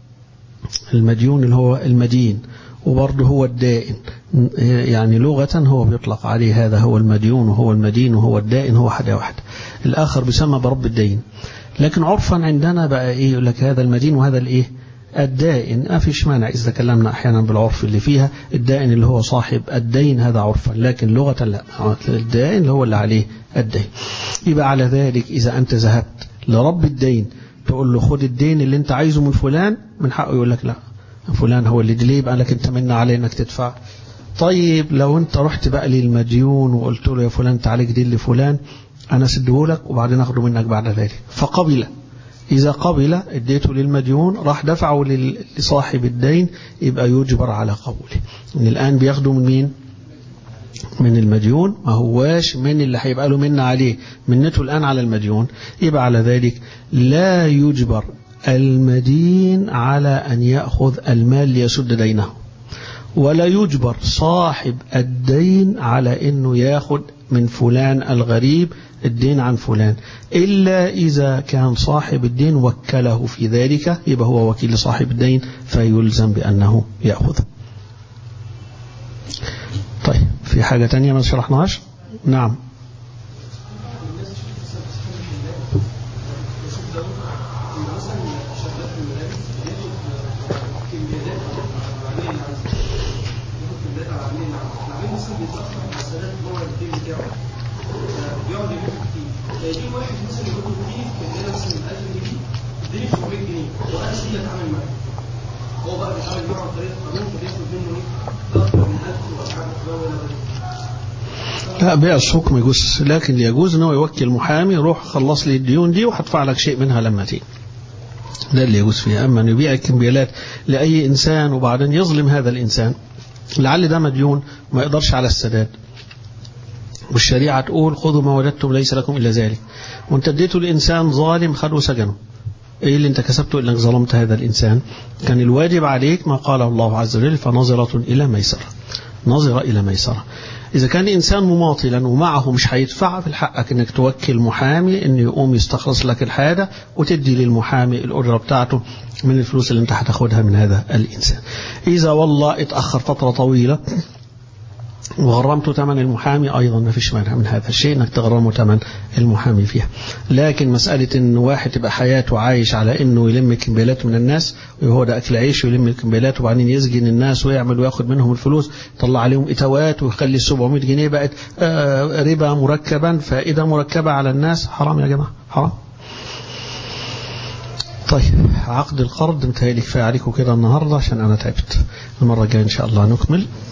المديون اللي هو المدين وبرضه هو الدائن يعني لغة هو بيطلق عليه هذا هو المديون وهو المدين وهو الدائن هو حاجة واحدة الآخر بيسمى برب الدين لكن عرفا عندنا بقى إيه يقول لك هذا المدين وهذا الإيه الدائن ما فيش مانع إذا تكلمنا أحيانا بالعرف اللي فيها الدائن اللي هو صاحب الدين هذا عرفا لكن لغة لا الدائن اللي هو اللي عليه الدين يبقى على ذلك إذا أنت ذهبت لرب الدين تقول له خد الدين اللي أنت عايزه من فلان من حقه يقول لك لا فلان هو اللي ليه يبقى لك أنت منا عليه أنك تدفع طيب لو أنت رحت بقى للمديون وقلت له يا فلان أنت عليك دين لفلان أنا سده لك وبعدين أخده منك بعد ذلك فقبل إذا قبل اديته للمديون راح دفعه لصاحب الدين يبقى يجبر على قبوله من الآن بياخده من مين من المديون ما هواش من اللي هيبقى له منا عليه منته الآن على المديون يبقى على ذلك لا يجبر المدين على أن يأخذ المال ليسد دينه ولا يجبر صاحب الدين على أنه ياخد من فلان الغريب الدين عن فلان إلا إذا كان صاحب الدين وكله في ذلك يبقى هو وكيل صاحب الدين فيلزم بأنه يأخذ طيب في حاجة تانية ما شرحناش نعم فيجي واحد مثلا يقول له اديني في كمية مثلا 1000 جنيه اديني 700 جنيه وانا سيبك اتعامل معاه هو بقى بيتعامل معاه عن طريق القانون فبياخد منه ايه اكتر من 1000 ولا حاجه ولا غيره لا بيع السوق ما يجوز لكن يجوز ان هو يوكل محامي روح خلص لي الديون دي وهدفع لك شيء منها لما تيجي ده اللي يجوز فيها اما ان يبيع الكمبيالات لاي انسان وبعدين يظلم هذا الانسان لعل ده مديون ما يقدرش على السداد والشريعة تقول خذوا ما وجدتم ليس لكم إلا ذلك وانت اديته لإنسان ظالم خده سجنه ايه اللي انت كسبته انك ظلمت هذا الانسان كان الواجب عليك ما قاله الله عز وجل فنظرة الى ميسرة نظرة الى ميسرة اذا كان انسان مماطلا ومعه مش هيدفع في حقك انك توكل محامي انه يقوم يستخلص لك الحاجة وتدي للمحامي الاجرة بتاعته من الفلوس اللي انت هتاخدها من هذا الانسان اذا والله اتأخر فترة طويلة وغرمت ثمن المحامي أيضا ما فيش مانع من هذا الشيء أنك تغرمه ثمن المحامي فيها لكن مسألة أن واحد يبقى حياته عايش على أنه يلم كمبيلات من الناس وهو ده أكل عيش ويلم الكمبيلات وبعدين يسجن الناس ويعمل وياخد منهم الفلوس يطلع عليهم إتوات ويخلي ال 700 جنيه بقت ربا مركبا فائدة مركبة على الناس حرام يا جماعة حرام طيب عقد القرض متهيألي كفاية عليكم كده النهاردة عشان أنا تعبت المرة الجاية إن شاء الله نكمل